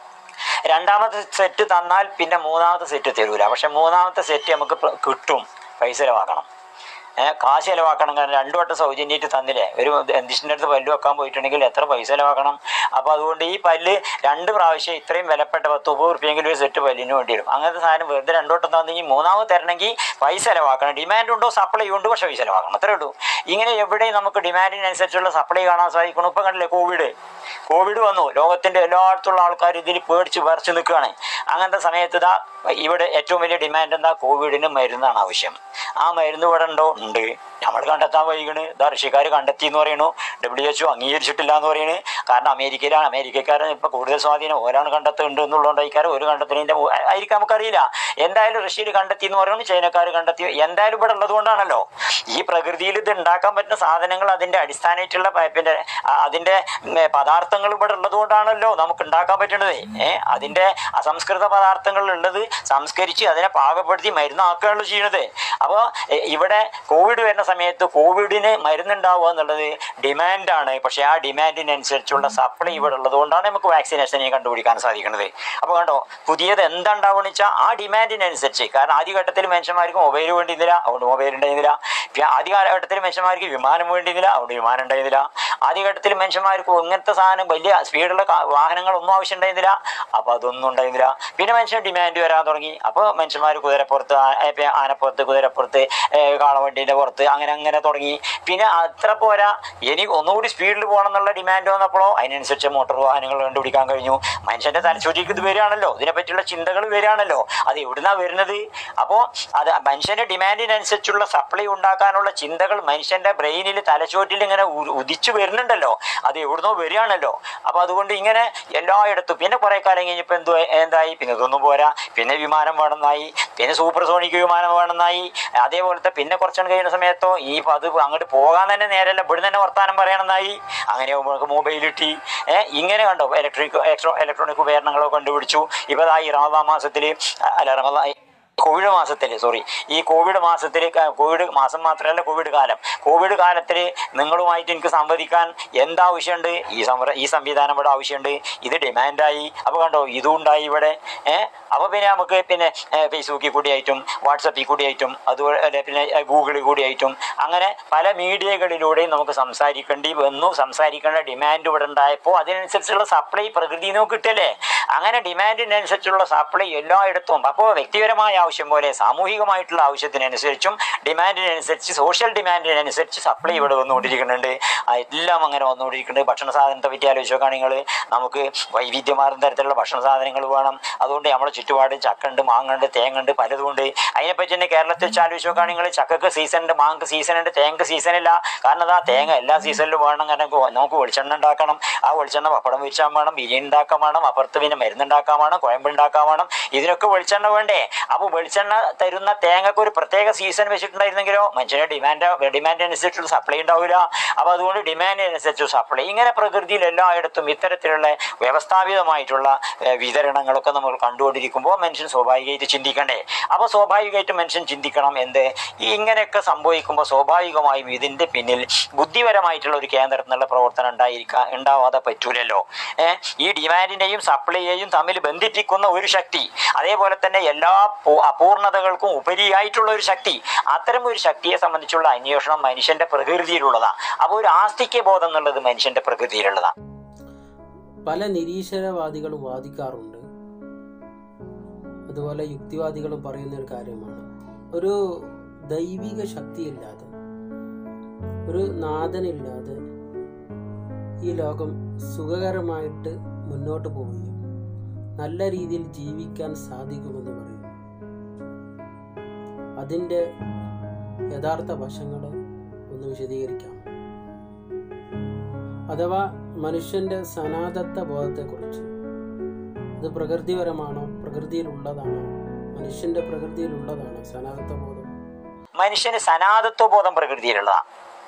രണ്ടാമത്തെ സെറ്റ് തന്നാൽ പിന്നെ മൂന്നാമത്തെ സെറ്റ് തരൂല പക്ഷെ മൂന്നാമത്തെ സെറ്റ് നമുക്ക് പ- കിട്ടും പൈസ ചിലവാക്കണം ഏഹ് കാശ് ചിലവാക്കണം കാരണം രണ്ടു വട്ടം സൗജന്യമായിട്ട് തന്നില്ലേ ഒരു ദന്തിഷിൻ്റെ അടുത്ത് പല്ല് വെക്കാൻ പോയിട്ടുണ്ടെങ്കിൽ എത്ര പൈസ ചിലവാക്കണം അപ്പോൾ അതുകൊണ്ട് ഈ പല്ല് രണ്ട് പ്രാവശ്യം ഇത്രയും വിലപ്പെട്ട പത്ത് മുപ്പത് റുപ്യെങ്കിലും ഒരു സെറ്റ് പല്ലിന് വേണ്ടി വരും അങ്ങനത്തെ സാധനം വെറുതെ രണ്ടു വട്ടം തന്നെങ്കിൽ മൂന്നാമത് തരണമെങ്കിൽ പൈസ ചിലവാക്കണം ഡിമാൻഡ് ഉണ്ടോ സപ്ലൈ ഉണ്ട് പക്ഷേ പൈസ ചിലവാക്കണം അത്രേ ഉള്ളൂ ഇങ്ങനെ എവിടെയും നമുക്ക് ഡിമാൻഡിനനുസരിച്ചുള്ള സപ്ലൈ കാണാൻ സാധിക്കണം ഇപ്പം കണ്ടില്ലേ കോവിഡ് കോവിഡ് വന്നു ലോകത്തിൻ്റെ എല്ലായിടത്തുള്ള ആൾക്കാർ ഇതിൽ പേടിച്ച് വിറച്ച് നിൽക്കുകയാണ് അങ്ങനത്തെ സമയത്ത് ഇതാ ഇവിടെ ഏറ്റവും വലിയ ഡിമാൻഡ് എന്താ കോവിഡിന് മരുന്നാണ് ആവശ്യം ആ മരുന്ന് ഇവിടെ ഉണ്ടോ ഉണ്ട് നമ്മൾ കണ്ടെത്താൻ വൈകണ് ദർശിക്കാർ കണ്ടെത്തി എന്ന് പറയുന്നു ഡബ്ല്യു എച്ച് അംഗീകരിച്ചിട്ടില്ല എന്ന് പറയുന്നു കാരണം അമേരിക്കയിലാണ് അമേരിക്കക്കാരൻ ഇപ്പൊ കൂടുതൽ സ്വാധീനം ഓരാണ് കണ്ടെത്തുന്നുണ്ട് എന്നുള്ളതുകൊണ്ടായിരിക്കും ഒരു കണ്ടെത്തുന്നതിന്റെ മു- ആയിരിക്കും നമുക്കറിയില്ല എന്തായാലും റഷ്യയിൽ കണ്ടെത്തി എന്ന് പറയുന്നു ചൈനക്കാർ കണ്ടെത്തി എന്തായാലും ഇവിടെ ഉള്ളത് കൊണ്ടാണല്ലോ ഈ പ്രകൃതിയിൽ ഇത് ഉണ്ടാക്കാൻ പറ്റുന്ന സാധനങ്ങൾ അതിന്റെ അടിസ്ഥാനമായിട്ടുള്ള പ- പിന്നെ ആ- അതിന്റെ ഉം, പദാർത്ഥങ്ങൾ ഇവിടെ ഉള്ളത് കൊണ്ടാണല്ലോ നമുക്ക് ഉണ്ടാക്കാൻ പറ്റുന്നത് ഏഹ് അതിന്റെ അസംസ്കൃത പദാർത്ഥങ്ങൾ ഉള്ളത് സംസ്കരിച്ച് അതിനെ പാകപ്പെടുത്തി മരുന്നാക്കുകയാണ് ചെയ്യുന്നത് അപ്പോൾ ഇവിടെ കോവിഡ് വരുന്ന സമയത്ത് കോവിഡിന് മരുന്നുണ്ടാവുക എന്നുള്ളത് ഡിമാൻഡാണ് പക്ഷേ ആ ഡിമാൻഡിനനുസരിച്ചുള്ള സപ്ലൈ ഇവിടെ ഉള്ളത് കൊണ്ടാണ് നമുക്ക് വാക്സിനേഷനെ കണ്ടുപിടിക്കാൻ സാധിക്കുന്നത് അപ്പോൾ കണ്ടോ പുതിയത് എന്താണ്ടാവുകയെന്ന് വെച്ചാൽ ആ ഡിമാൻഡിനനുസരിച്ച് കാരണം ആദ്യഘട്ടത്തിൽ മനുഷ്യന്മാർക്ക് മൊബൈൽ വേണ്ടിയിരുന്നില്ല അതുകൊണ്ട് മൊബൈൽ ഉണ്ടായിരുന്നില്ല പിന്നെ ആദ്യ കാലഘട്ടത്തിൽ മനുഷ്യന്മാർക്ക് വിമാനം വേണ്ടിയിരുന്നില്ല അതുകൊണ്ട് വിമാനം ഉണ്ടായിരുന്നില്ല ആദ്യഘട്ടത്തിൽ മനുഷ്യന്മാർക്ക് ഇങ്ങനത്തെ സാധനം വലിയ സ്പീഡുള്ള കാ- വാഹനങ്ങളൊന്നും ആവശ്യം ഉണ്ടായിരുന്നില്ല അപ്പോൾ അതൊന്നും ഉണ്ടായിരുന്നില്ല പിന്നെ മനുഷ്യൻ ഡിമാൻഡ് വരാൻ തുടങ്ങി അപ്പോൾ മനുഷ്യന്മാർ കുതിരപ്പുറത്ത് ആ- ഏ, പി- ആനപ്പുറത്ത് കുതിരപ്പുറത്ത് ഏ, കാളവണ്ടീൻ്റെ പുറത്ത് അങ്ങനെ അങ്ങനെ തുടങ്ങി പിന്നെ അത്ര പോരാ ഇനി ഒന്നുകൂടി സ്പീഡിൽ പോകണം എന്നുള്ള ഡിമാൻഡ് വന്നപ്പോഴോ അതിനനുസരിച്ച് മോട്ടോർ വാഹനങ്ങൾ കണ്ടുപിടിക്കാൻ കഴിഞ്ഞു മനുഷ്യന്റെ തലച്ചോറ്റിക്ക് ഇത് വരികയാണല്ലോ ഇതിനെപ്പറ്റിയുള്ള ചിന്തകൾ വരികയാണല്ലോ അത് എവിടുന്നാ വരുന്നത് അപ്പോൾ അത് മനുഷ്യന്റെ ഡിമാൻഡിനനുസരിച്ചുള്ള സപ്ലൈ ഉണ്ടാക്കാനുള്ള ചിന്തകൾ മനുഷ്യന്റെ ബ്രെയിനിൽ തലച്ചോറ്റിൽ ഇങ്ങനെ ഉ- ഉദിച്ചു വരുന്നുണ്ടല്ലോ അത് എവിടുന്നോ വരികയാണല്ലോ അപ്പോൾ അതുകൊണ്ട് ഇങ്ങനെ എല്ലായിടത്തും പിന്നെ കുറേ കാലം കഴിഞ്ഞപ്പോൾ എന്തോ എന്തായി പിന്നെ ഇതൊന്നും പോരാ പിന്നെ വിമാനം വേണമെന്നായി പിന്നെ സൂപ്പർ സോണിക് വിമാനം വേണമെന്നായി അതേപോലത്തെ പിന്നെ കുറച്ചുകൂടി കഴിയുന്ന സമയത്തോ ഈ ഇപ്പം അത് അങ്ങോട്ട് പോകാൻ തന്നെ നേരല്ല ഇവിടെ തന്നെ വർത്താനം പറയണമെന്നായി അങ്ങനെ ആകുമ്പോൾ മൊബൈൽ കിട്ടി ഏഹ് ഇങ്ങനെ കണ്ടോ ഇലക്ട്രിക് ഇലക്ട്രോണിക് ഉപകരണങ്ങളോ കണ്ടുപിടിച്ചു ഇപ്പോൾ ഈ റമദാൻ മാസത്തിൽ അല്ല റമദാൻ കോവിഡ് മാസത്തിൽ സോറി ഈ കോവിഡ് മാസത്തിൽ കോവിഡ് മാസം മാത്രമല്ല കോവിഡ് കാലം കോവിഡ് കാലത്തിൽ നിങ്ങളുമായിട്ട് എനിക്ക് സംവദിക്കാൻ എന്താവശ്യമുണ്ട് ഈ സംവ ഈ സംവിധാനം ഇവിടെ ആവശ്യമുണ്ട് ഇത് ഡിമാൻഡായി അപ്പോൾ കണ്ടോ ഇതും ഉണ്ടായി ഇവിടെ ഏഹ് അപ്പോൾ പിന്നെ നമുക്ക് പിന്നെ ഏഹ്, ഫേസ്ബുക്കിൽ കൂടിയായിട്ടും വാട്സപ്പിൽ കൂടിയായിട്ടും അതുപോലെ പിന്നെ ഏഹ്, ഗൂഗിളിൽ കൂടിയായിട്ടും അങ്ങനെ പല മീഡിയകളിലൂടെയും നമുക്ക് സംസാരിക്കേണ്ടി വന്നു സംസാരിക്കേണ്ട ഡിമാൻഡ് ഇവിടെ ഉണ്ടായപ്പോൾ അതിനനുസരിച്ചുള്ള സപ്ലൈ പ്രകൃതിയിൽ നിന്ന് കിട്ടല്ലേ അങ്ങനെ ഡിമാൻഡിനനുസരിച്ചുള്ള സപ്ലൈ എല്ലായിടത്തും അപ്പോൾ വ്യക്തിപരമായ ആവശ്യം പോലെ സാമൂഹികമായിട്ടുള്ള ആവശ്യത്തിനനുസരിച്ചും ഡിമാൻഡിനനുസരിച്ച് സോഷ്യൽ ഡിമാൻഡിനനുസരിച്ച് സപ്ലൈ ഇവിടെ വന്നുകൊണ്ടിരിക്കുന്നുണ്ട് ആ എല്ലാം അങ്ങനെ വന്നുകൊണ്ടിരിക്കുന്നുണ്ട് ഭക്ഷണ സാധനത്തെ പറ്റി ആലോചിച്ച് നോക്കുകയാണെങ്കിൽ നമുക്ക് വൈവിധ്യമാർന്ന തരത്തിലുള്ള ഭക്ഷണ സാധനങ്ങൾ വേണം അതുകൊണ്ട് നമ്മുടെ ചുറ്റുപാട് ചക്കുണ്ട് മാങ്ങുണ്ട് തേങ്ങുണ്ട് പലതുമുണ്ട് അതിനെപ്പറ്റി തന്നെ കേരളത്തിൽ വെച്ച് ആലോചിച്ച് നോക്കുകയാണെങ്കിൽ ചക്കക്ക് സീസൺ ഉണ്ട് മാങ്ങക്ക് സീസൺ ഉണ്ട് തേങ്ങക്ക് സീസൺ ഇല്ല കാരണം അതാ തേങ്ങ എല്ലാ സീസണിലും വേണം കാരണം ഗോ- നമുക്ക് വെളിച്ചെണ്ണ ഉണ്ടാക്കണം ആ വെളിച്ചെണ്ണ പപ്പടം വെച്ചാൽ വേണം ബിരിയാണി ഉണ്ടാക്കാൻ വേണം അപ്പുറത്ത് പിന്നെ മരുന്നുണ്ടാക്കാൻ വേണം കുഴമ്പ് ഉണ്ടാക്കാൻ വേണം ഇതിനൊക്കെ വെളിച്ചെണ്ണ വേണ്ടേ അപ്പോൾ വെളിച്ചെണ്ണ തരുന്ന തേങ്ങക്ക് ഒരു പ്രത്യേക സീസൺ വെച്ചിട്ടുണ്ടായിരുന്നെങ്കിലോ മനുഷ്യന്റെ ഡിമാൻഡ് ഡിമാൻഡ് അനുസരിച്ചുള്ള സപ്ലൈ ഉണ്ടാവില്ല അപ്പോൾ അതുകൊണ്ട് ഡിമാൻഡ് അനുസരിച്ച് സപ്ലൈ ഇങ്ങനെ പ്രകൃതിയിൽ എല്ലായിടത്തും ഇത്തരത്തിലുള്ള വ്യവസ്ഥാപിതമായിട്ടുള്ള ഏഹ്, വിതരണങ്ങളൊക്കെ നമ്മൾ കണ്ടുകൊണ്ടിരിക്കുമ്പോൾ മനുഷ്യൻ സ്വാഭാവികമായിട്ട് ചിന്തിക്കണ്ടേ അപ്പോൾ സ്വാഭാവികമായിട്ടും മനുഷ്യൻ ചിന്തിക്കണം എന്ത് ഈ ഇങ്ങനെയൊക്കെ സംഭവിക്കുമ്പോൾ സ്വാഭാവികമായും ഇതിൻ്റെ പിന്നിൽ ബുദ്ധിപരമായിട്ടുള്ള ഒരു കേന്ദ്രത്തിൽ നിന്നുള്ള പ്രവർത്തനം ഉണ്ടായിരിക്കാൻ ഉണ്ടാവാതെ പറ്റൂലല്ലോ ഏഹ് ഈ ഡിമാൻഡിനെയും സപ്ലൈയെയും തമ്മിൽ ബന്ധിപ്പിക്കുന്ന ഒരു ശക്തി അതേപോലെ തന്നെ എല്ലാ പൂ- അപൂർണതകൾക്കും ഉപരിയായിട്ടുള്ള ഒരു ശക്തി അത്തരം ഒരു ശക്തിയെ സംബന്ധിച്ചുള്ള അന്വേഷണം മനുഷ്യന്റെ പ്രകൃതിയിലുള്ളതാണ് അപ്പോൾ ഒരു ആസ്തിക്യ ബോധം എന്നുള്ളത് മനുഷ്യന്റെ പ്രകൃതിയിലുള്ളതാണ് പല നിരീശ്വരവാദികളും വാദിക്കാറുണ്ട് അതുപോലെ യുക്തിവാദികളും പറയുന്ന ഒരു കാര്യമാണ് ഒരു ദൈവിക ശക്തിയില്ലാതെ ഒരു നാഥനില്ലാതെ ഈ ലോകം സുഖകരമായിട്ട് മുന്നോട്ട് പോവുകയും നല്ല രീതിയിൽ ജീവിക്കാൻ സാധിക്കുമെന്ന് പറയും അതിൻ്റെ യഥാർത്ഥ വശങ്ങൾ ഒന്ന് വിശദീകരിക്കാം അഥവാ മനുഷ്യന്റെ സനാതത്വ ബോധത്തെക്കുറിച്ച് ഇത് പ്രകൃതിപരമാണോ പ്രകൃതിയിലുള്ളതാണോ മനുഷ്യന്റെ പ്രകൃതിയിലുള്ളതാണോ സനാതത്വ ബോധം മനുഷ്യന് സനാതത്വ ബോധം പ്രകൃതിയിലുള്ളതാണ്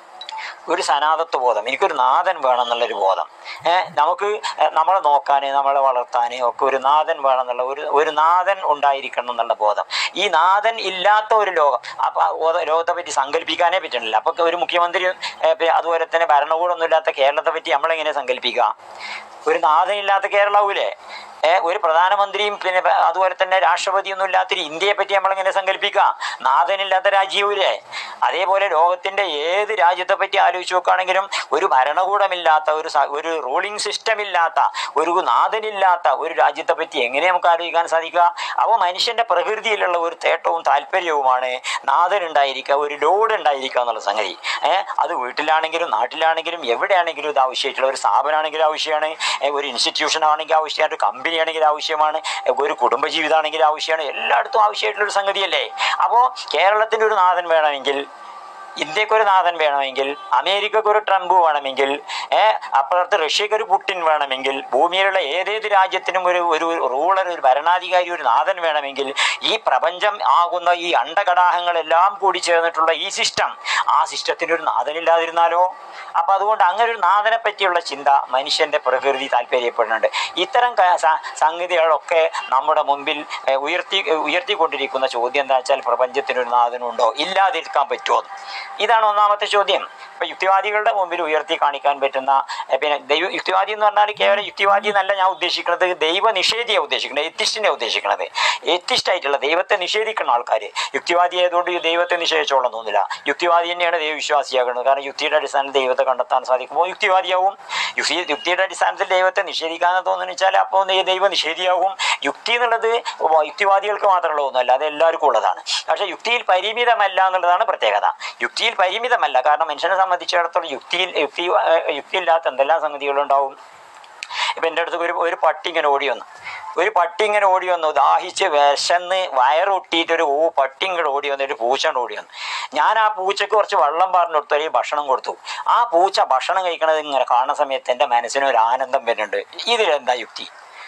ഒരു സനാതത്വ ബോധം എനിക്കൊരു നാഥൻ വേണം എന്നുള്ളൊരു ബോധം ഏഹ് നമുക്ക് ഏഹ് നമ്മളെ നോക്കാൻ നമ്മളെ വളർത്താൻ ഒക്കെ ഒരു നാഥൻ വേണം എന്നുള്ള ഒരു ഒരു നാഥൻ ഉണ്ടായിരിക്കണം എന്നുള്ള ബോധം ഈ നാഥൻ ഇല്ലാത്ത ഒരു ലോകം അപ്പം ലോകത്തെ പറ്റി സങ്കല്പിക്കാനേ പറ്റണില്ല അപ്പൊ ഒരു മുഖ്യമന്ത്രി ഏഹ് പിന്നെ അതുപോലെ തന്നെ ഭരണകൂടമൊന്നും ഇല്ലാത്ത കേരളത്തെ പറ്റി നമ്മളെങ്ങനെ സങ്കല്പിക്കുക ഒരു നാഥനില്ലാത്ത കേരളാവൂലേ ഏ, ഒരു പ്രധാനമന്ത്രിയും പിന്നെ പ- അതുപോലെ തന്നെ രാഷ്ട്രപതിയൊന്നും ഇല്ലാത്തൊരു ഇന്ത്യയെ പറ്റി നമ്മളെങ്ങനെ സങ്കല്പിക്കുക നാഥനില്ലാത്ത രാജ്യവുമില്ലേ അതേപോലെ ലോകത്തിന്റെ ഏത് രാജ്യത്തെ പറ്റി ആലോചിച്ച് നോക്കുകയാണെങ്കിലും ഒരു ഭരണകൂടമില്ലാത്ത ഒരു സ- ഒരു റൂളിംഗ് സിസ്റ്റം ഇല്ലാത്ത ഒരു നാഥനില്ലാത്ത ഒരു രാജ്യത്തെ പറ്റി എങ്ങനെ നമുക്ക് ആലോചിക്കാൻ സാധിക്കുക അപ്പോൾ മനുഷ്യന്റെ പ്രകൃതിയിലുള്ള ഒരു തേട്ടവും താല്പര്യവുമാണ് നാഥൻ ഉണ്ടായിരിക്കുക ഒരു ലോഡ് ഉണ്ടായിരിക്കുക എന്നുള്ള സംഗതി ഏഹ് അത് വീട്ടിലാണെങ്കിലും നാട്ടിലാണെങ്കിലും എവിടെയാണെങ്കിലും ഇത് ആവശ്യമായിട്ടുള്ള ഒരു സ്ഥാപനമാണെങ്കിലും ആവശ്യമാണ് ഏ, ഒരു ഇൻസ്റ്റിറ്റ്യൂഷൻ ആണെങ്കിൽ ആവശ്യമാണ് ഒരു കമ്പനി ആണെങ്കിൽ ആവശ്യമാണ് ഏ, ഒരു കുടുംബജീവിതമാണെങ്കിൽ ആവശ്യമാണ് എല്ലായിടത്തും ആവശ്യമായിട്ടുള്ള ഒരു സംഗതിയല്ലേ അപ്പോൾ കേരളത്തിൻ്റെ ഒരു നാഥൻ വേണമെങ്കിൽ ഇന്ത്യക്ക് ഒരു നാഥൻ വേണമെങ്കിൽ അമേരിക്കക്ക് ഒരു ട്രംപ് വേണമെങ്കിൽ ഏഹ് അപ്പുറത്ത് റഷ്യക്ക് ഒരു പുട്ടിൻ വേണമെങ്കിൽ ഭൂമിയിലുള്ള ഏതേത് രാജ്യത്തിനും ഒരു ഒരു റൂളർ ഒരു ഭരണാധികാരി ഒരു നാഥൻ വേണമെങ്കിൽ ഈ പ്രപഞ്ചം ആകുന്ന ഈ അണ്ടകടാഹങ്ങളെല്ലാം കൂടി ചേർന്നിട്ടുള്ള ഈ സിസ്റ്റം ആ സിസ്റ്റത്തിന് ഒരു നാഥനില്ലാതിരുന്നാലോ അപ്പൊ അതുകൊണ്ട് അങ്ങനെ ഒരു നാഥനെ പറ്റിയുള്ള ചിന്ത മനുഷ്യന്റെ പ്രകൃതി താല്പര്യപ്പെടുന്നുണ്ട് ഇത്തരം ക- സ- സംഗതികളൊക്കെ നമ്മുടെ മുമ്പിൽ ഏഹ്, ഉയർത്തി ഉയർത്തിക്കൊണ്ടിരിക്കുന്ന ചോദ്യം എന്താ വെച്ചാൽ പ്രപഞ്ചത്തിനൊരു നാഥനുണ്ടോ ഇല്ലാതിരിക്കാൻ പറ്റുമോ ഇതാണ് ഒന്നാമത്തെ ചോദ്യം ഇപ്പൊ യുക്തിവാദികളുടെ മുമ്പിൽ ഉയർത്തി കാണിക്കാൻ പറ്റുന്ന ഏഹ്, പിന്നെ ദൈവ യുക്തിവാദി എന്ന് പറഞ്ഞാൽ കേവലം യുക്തിവാദി എന്നല്ല ഞാൻ ഉദ്ദേശിക്കുന്നത് ദൈവ നിഷേധിയെ ഉദ്ദേശിക്കുന്നത് എത്തിസ്റ്റിനെ ഉദ്ദേശിക്കുന്നത് എത്തിസ്റ്റ് ആയിട്ടുള്ള ദൈവത്തെ നിഷേധിക്കുന്ന ആൾക്കാർ യുക്തിവാദി ആയതുകൊണ്ട് ഈ ദൈവത്തെ നിഷേധിച്ചോളം തോന്നില്ല യുക്തിവാദി തന്നെയാണ് ദൈവവിശ്വാസിയാകുന്നത് കാരണം യുക്തിയുടെ അടിസ്ഥാനത്തിൽ ദൈവത്തെ കണ്ടെത്താൻ സാധിക്കുമ്പോൾ യുക്തിവാദിയാവും യുക്തി യുക്തിയുടെ അടിസ്ഥാനത്തിൽ ദൈവത്തെ നിഷേധിക്കാന്ന് തോന്നുന്നു വെച്ചാൽ അപ്പോൾ നീ ദൈവ നിഷേധിയാവും യുക്തി എന്നുള്ളത് യുക്തിവാദികൾക്ക് മാത്രമുള്ള ഒന്നുമല്ല അത് എല്ലാവർക്കും ഉള്ളതാണ് പക്ഷേ യുക്തിയിൽ പരിമിതമല്ല എന്നുള്ളതാണ് പ്രത്യേകത യുക്തിയിൽ പരിമിതമല്ല കാരണം മനുഷ്യനെ സംബന്ധിച്ചിടത്തോളം യുക്തിയിൽ യുക്തി ഏഹ്, യുക്തിയില്ലാത്ത എന്തെല്ലാം സംഗതികളുണ്ടാവും ഇപ്പം എൻ്റെ അടുത്ത് ഒരു ഒരു പട്ടി ഇങ്ങനെ ഓടി വന്നു ഒരു പട്ടി ഇങ്ങനെ ഓടി വന്നു ദാഹിച്ച് വിശന്ന് വയറൊട്ടിയിട്ട് ഒരു ഓ പട്ടി ഇങ്ങോട്ട് ഓടി വന്നു ഒരു പൂച്ച ഇങ്ങട് ഓടി വന്നു ഞാൻ ആ പൂച്ചയ്ക്ക് കുറച്ച് വെള്ളം പറഞ്ഞു കൊടുത്തു അല്ലെങ്കിൽ ഭക്ഷണം കൊടുത്തു ആ പൂച്ച ഭക്ഷണം കഴിക്കണത് ഇങ്ങനെ കാണുന്ന സമയത്ത് എൻ്റെ മനസ്സിന് ഒരു ആനന്ദം വരുന്നുണ്ട് ഇതിലെന്താ യുക്തി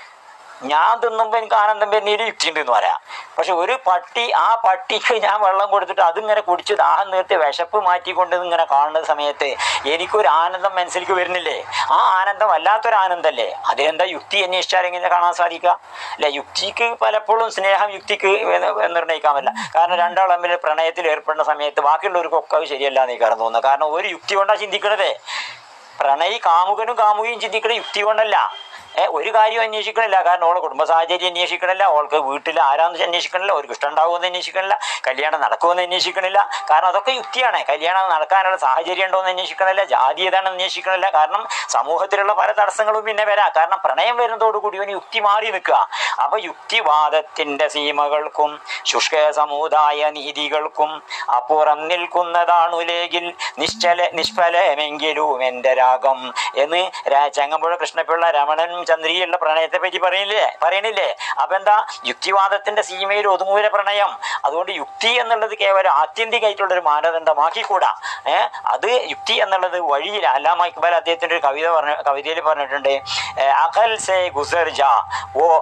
ഞാൻ തിന്നുമ്പോൾ എനിക്ക് ആനന്ദം വരുന്നതിൽ യുക്തി ഉണ്ട് എന്ന് പറയാം പക്ഷെ ഒരു പട്ടി ആ പട്ടിക്ക് ഞാൻ വെള്ളം കൊടുത്തിട്ട് അതിങ്ങനെ കുടിച്ച് ദാഹം നിർത്തി വിശപ്പ് മാറ്റിക്കൊണ്ട് ഇങ്ങനെ കാണുന്ന സമയത്ത് എനിക്കൊരു ആനന്ദം മനസ്സിലേക്ക് വരുന്നില്ലേ ആ ആനന്ദം വല്ലാത്തൊരു ആനന്ദമല്ലേ അതിനെന്താ യുക്തി അന്വേഷിച്ചാൽ എങ്ങനെ കാണാൻ സാധിക്കുക അല്ലെ യുക്തിക്ക് പലപ്പോഴും സ്നേഹം യുക്തിക്ക് നിർണ്ണയിക്കാൻ പറ്റില്ല കാരണം രണ്ടാൾ തമ്മിൽ പ്രണയത്തിൽ ഏർപ്പെടുന്ന സമയത്ത് ബാക്കിയുള്ളവർക്കൊക്കെ അത് ശരിയല്ല എന്ന് കാരണം തോന്നുന്നത് കാരണം ഒരു യുക്തി കൊണ്ടാണ് ചിന്തിക്കണതേ പ്രണയി കാമുകനും കാമുകയും ചിന്തിക്കണ യുക്തി കൊണ്ടല്ല ഏ, ഒരു കാര്യം അന്വേഷിക്കണില്ല കാരണം ഓളെ കുടുംബ സാഹചര്യം അന്വേഷിക്കണില്ല ഓൾക്ക് വീട്ടിൽ ആരാന്ന് അന്വേഷിക്കണില്ല അവർക്ക് ഇഷ്ടമുണ്ടാവുമെന്ന് അന്വേഷിക്കണില്ല കല്യാണം നടക്കുമെന്ന് അന്വേഷിക്കണില്ല കാരണം അതൊക്കെ യുക്തിയാണ് കല്യാണം നടക്കാനുള്ള സാഹചര്യം ഉണ്ടോ എന്ന് അന്വേഷിക്കണില്ല ജാതി ഏതാണെന്ന് അന്വേഷിക്കണില്ല കാരണം സമൂഹത്തിലുള്ള പല തടസ്സങ്ങളും പിന്നെ വരാം കാരണം പ്രണയം വരുന്നതോടുകൂടി ഇവന് യുക്തി മാറി നിൽക്കുക അപ്പൊ യുക്തിവാദത്തിന്റെ സീമകൾക്കും ശുഷ്ക സമുദായ നീതികൾക്കും അപ്പുറം നിൽക്കുന്നതാണുലേകിൽ നിശ്ചല നിഷ്ഫലമെങ്കിലും എൻ്റെ രാഗം എന്ന് രാ- ചങ്ങമ്പുഴ കൃഷ്ണപിള്ള രമണനും ചന്ദ്രികയുള്ള പ്രണയത്തെ പറ്റി പറയില്ലേ പറയണില്ലേ അപ്പൊ എന്താ യുക്തിവാദത്തിന്റെ സീമയിൽ ഒതുങ്ങൂല പ്രണയം അതുകൊണ്ട് യുക്തി എന്നുള്ളത് കേവലം ആത്യന്തികമായിട്ടുള്ള ഒരു മാനദണ്ഡമാക്കിക്കൂടാ ഏഹ് അത് യുക്തി എന്നുള്ളത് വഴിയിൽ അല്ലാമ ഇക്ബാൽ അദ്ദേഹത്തിന്റെ ഒരു കവിത പറഞ്ഞ കവിതയിൽ പറഞ്ഞിട്ടുണ്ട് ഏഹ്, അഖൽ സെ ഗുസർ ജാ ഓ ഏഹ്,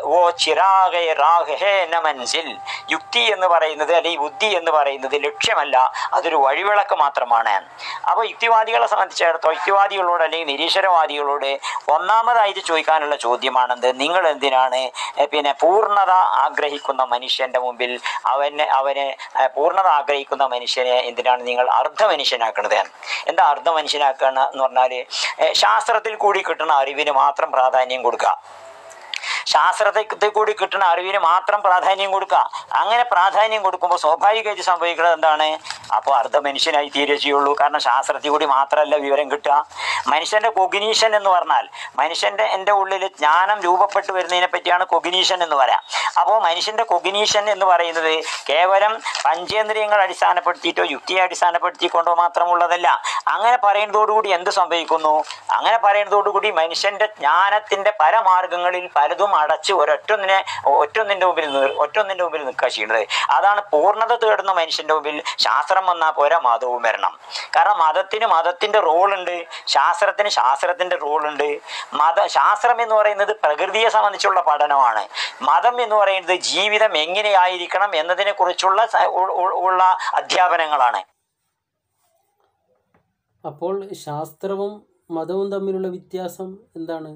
ഓ ചിരാഗെ റാഹേ ന മൻസിൽ യുക്തി എന്ന് പറയുന്നത് അല്ലെങ്കിൽ ബുദ്ധി എന്ന് പറയുന്നത് ലക്ഷ്യമല്ല അതൊരു വഴിവിളക്ക് മാത്രമാണ് അപ്പോൾ യുക്തിവാദികളെ സംബന്ധിച്ചിടത്തോളം യുക്തിവാദികളോട് അല്ലെങ്കിൽ നിരീശ്വരവാദികളോട് ഒന്നാമതായിട്ട് ചോദിക്കാനുള്ള ചോദ്യമാണെന്ത് നിങ്ങൾ എന്തിനാണ് എ, പിന്നെ പൂർണ്ണത ആഗ്രഹിക്കുന്ന മനുഷ്യന്റെ മുമ്പിൽ അവനെ അവനെ എ, പൂർണ്ണത ആഗ്രഹിക്കുന്ന മനുഷ്യനെ എന്തിനാണ് നിങ്ങൾ അർദ്ധ മനുഷ്യനാക്കുന്നത് എന്താ അർദ്ധ മനുഷ്യനാക്കുക എന്ന് പറഞ്ഞാൽ ശാസ്ത്രത്തിൽ കൂടി കിട്ടുന്ന അറിവിന് മാത്രം പ്രാധാന്യം കൊടുക്കുക ശാസ്ത്രത്തിൽ കൂടി കിട്ടുന്ന അറിവിന് മാത്രം പ്രാധാന്യം കൊടുക്കുക അങ്ങനെ പ്രാധാന്യം കൊടുക്കുമ്പോൾ സ്വാഭാവികമായിട്ട് സംഭവിക്കുന്നത് എന്താണ് അപ്പോൾ അർദ്ധ മനുഷ്യനായി തീരെ ചെയ്യുള്ളൂ കാരണം ശാസ്ത്രത്തിൽ കൂടി മാത്രമല്ല വിവരം കിട്ടുക മനുഷ്യന്റെ കൊഗ്നീഷൻ എന്ന് പറഞ്ഞാൽ മനുഷ്യന്റെ എൻ്റെ ഉള്ളിൽ ജ്ഞാനം രൂപപ്പെട്ടു വരുന്നതിനെ പറ്റിയാണ് കൊഗ്നീഷൻ എന്ന് പറയാം അപ്പോൾ മനുഷ്യന്റെ കൊഗ്നീഷൻ എന്ന് പറയുന്നത് കേവലം പഞ്ചേന്ദ്രിയങ്ങൾ അടിസ്ഥാനപ്പെടുത്തിയിട്ടോ യുക്തിയെ അടിസ്ഥാനപ്പെടുത്തിക്കൊണ്ടോ മാത്രമുള്ളതല്ല അങ്ങനെ പറയുന്നതോടുകൂടി എന്ത് സംഭവിക്കുന്നു അങ്ങനെ പറയുന്നതോടുകൂടി മനുഷ്യന്റെ ജ്ഞാനത്തിന്റെ പല മാർഗങ്ങളിൽ പലതും അടച്ച് ഒരൊറ്റൊന്നിനെ ഒറ്റൊന്നിന്റെ മുമ്പിൽ നിർ- ഒറ്റൊന്നിന്റെ മുമ്പിൽ നിൽക്കുക ചെയ്യുന്നത് അതാണ് പൂർണ്ണത തേടുന്ന മനുഷ്യന്റെ മുമ്പിൽ ശാസ്ത്രം വന്നാൽ പോരാ മതവും വരണം കാരണം മതത്തിന് മതത്തിന്റെ റോളുണ്ട് ശാസ്ത്രത്തിന് ശാസ്ത്രത്തിന്റെ റോളുണ്ട് മത ശാസ്ത്രം എന്ന് പറയുന്നത് പ്രകൃതിയെ സംബന്ധിച്ചുള്ള പഠനമാണ് മതം എന്ന് പറയുന്നത് ജീവിതം എങ്ങനെയായിരിക്കണം എന്നതിനെ കുറിച്ചുള്ള സ- ഉ- ഉ- ഉള്ള അധ്യാപനങ്ങളാണ് അപ്പോൾ ശാസ്ത്രവും മതവും തമ്മിലുള്ള വ്യത്യാസം എന്താണ്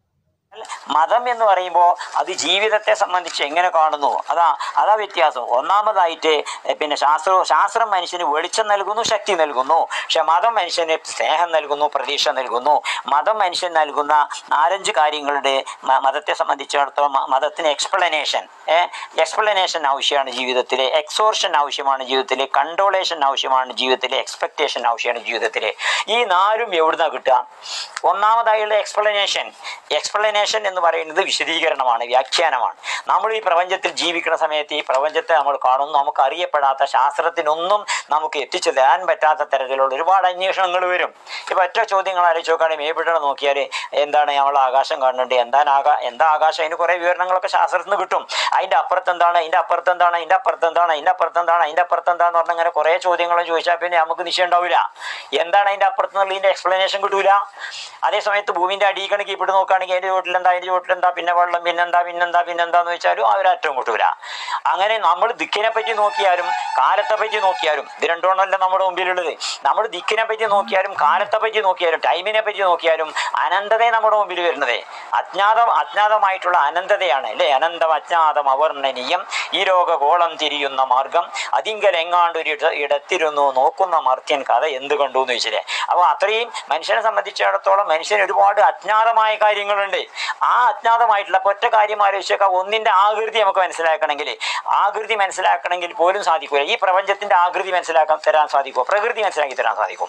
മതം എന്ന് പറയുമ്പോൾ അത് ജീവിതത്തെ സംബന്ധിച്ച് എങ്ങനെ കാണുന്നു അതാ അതാ വ്യത്യാസം ഒന്നാമതായിട്ട് എ, പിന്നെ ശാസ്ത്ര ശാസ്ത്രം മനുഷ്യന് വെളിച്ചം നൽകുന്നു ശക്തി നൽകുന്നു പക്ഷെ മതം മനുഷ്യന് സ്നേഹം നൽകുന്നു പ്രതീക്ഷ നൽകുന്നു മതം മനുഷ്യൻ നൽകുന്ന നാലഞ്ച് കാര്യങ്ങളുടെ മ- മതത്തെ സംബന്ധിച്ചിടത്തോളം മ- മതത്തിന് എക്സ്പ്ലനേഷൻ എക്സ്പ്ലനേഷൻ ആവശ്യമാണ് ജീവിതത്തിൽ എക്സോർഷൻ ആവശ്യമാണ് ജീവിതത്തിൽ കൺട്രോളേഷൻ ആവശ്യമാണ് ജീവിതത്തിൽ എക്സ്പെക്ടേഷൻ ആവശ്യമാണ് ജീവിതത്തിൽ ഈ നാലും എവിടുന്നാ കിട്ടുക ഒന്നാമതായുള്ള എക്സ്പ്ലനേഷൻ എക്സ്പ്ലനേഷൻ എന്ന് പറയുന്നത് വിശദീകരണമാണ് വ്യാഖ്യാനമാണ് നമ്മൾ ഈ പ്രപഞ്ചത്തിൽ ജീവിക്കുന്ന സമയത്ത് ഈ പ്രപഞ്ചത്തെ നമ്മൾ കാണുന്നു നമുക്ക് അറിയപ്പെടാത്ത ശാസ്ത്രത്തിനൊന്നും നമുക്ക് എത്തിച്ചു തരാൻ പറ്റാത്ത തരത്തിലുള്ള ഒരുപാട് അന്വേഷണങ്ങൾ വരും ഇപ്പൊ ഒറ്റ ചോദ്യങ്ങൾ ആലോചിച്ച് നോക്കുകയാണെങ്കിൽ മേപ്പിട്ട നോക്കിയാൽ എന്താണ് നമ്മൾ ആകാശം കാണുന്നുണ്ട് എന്താണ് ആകാ എന്താ ആകാശം അതിന് കുറേ വിവരണങ്ങളൊക്കെ ശാസ്ത്രത്തിൽ നിന്ന് കിട്ടും അതിന്റെ അപ്പുറത്ത് എന്താണ് അതിന്റെ അപ്പുറത്ത് എന്താണ് അതിന്റെ അപ്പുറത്ത് എന്താണ് അതിന്റെ അപ്പുറത്ത് എന്താണ് അതിന്റെ അപ്പുറത്ത് എന്താന്ന് പറഞ്ഞ അങ്ങനെ കുറേ ചോദ്യങ്ങളും ചോദിച്ചാൽ പിന്നെ നമുക്ക് നിശ്ചയം ഉണ്ടാവില്ല എന്താണ് അതിന്റെ അപ്പുറത്ത് എന്നുള്ളതിന്റെ എക്സ്പ്ലനേഷൻ കിട്ടൂല അതേ സമയത്ത് ഭൂമിന്റെ അടിയിക്കണ കീപ്പിട്ട് നോക്കുകയാണെങ്കിൽ അതിന്റെ ചോട്ടിൽ എന്താ അതിന്റെ ചോട്ടിൽ എന്താ പിന്നെ വെള്ളം പിന്നെന്താ പിന്നെന്താ പിന്നെന്താന്ന് വെച്ചാലും അവരറ്റവും കിട്ടൂല അങ്ങനെ നമ്മൾ ദിക്കിനെ പറ്റി നോക്കിയാലും കാലത്തെ പറ്റി നോക്കിയാലും ഇത് രണ്ടുകൊണ്ടല്ല നമ്മുടെ മുമ്പിലുള്ളത് നമ്മൾ ദിക്കിനെ പറ്റി നോക്കിയാലും കാലത്തെ പറ്റി നോക്കിയാലും ടൈമിനെ പറ്റി നോക്കിയാലും അനന്തതയെ നമ്മുടെ മുമ്പിൽ വരുന്നത് അജ്ഞാതം അജ്ഞാതമായിട്ടുള്ള അനന്തതയാണ് അല്ലേ അനന്തം അജ്ഞാതം അവർണ്ണനീയം ഈ ലോകഗോളം തിരിയുന്ന മാർഗം അതിങ്കൽ എങ്ങാണ്ട് ഒരു ഇട- ഇടത്തിരുന്നു നോക്കുന്ന മർത്യൻ കഥ എന്ത് കണ്ടു എന്ന് ചോദിച്ചില്ലേ അപ്പോൾ അത്രയും മനുഷ്യനെ സംബന്ധിച്ചിടത്തോളം മനുഷ്യന് ഒരുപാട് അജ്ഞാതമായ കാര്യങ്ങളുണ്ട് ആ അജ്ഞാതമായിട്ടുള്ള ഇപ്പൊ ഒറ്റ കാര്യം ആലോചിച്ചേക്കാം ഒന്നിന്റെ ആകൃതി നമുക്ക് മനസ്സിലാക്കണമെങ്കിൽ ആകൃതി മനസ്സിലാക്കണമെങ്കിൽ പോലും സാധിക്കില്ല ഈ പ്രപഞ്ചത്തിന്റെ ആകൃതി മനസ്സിലാക്കാൻ തരാൻ സാധിക്കുമോ പ്രകൃതി മനസ്സിലാക്കി തരാൻ സാധിക്കും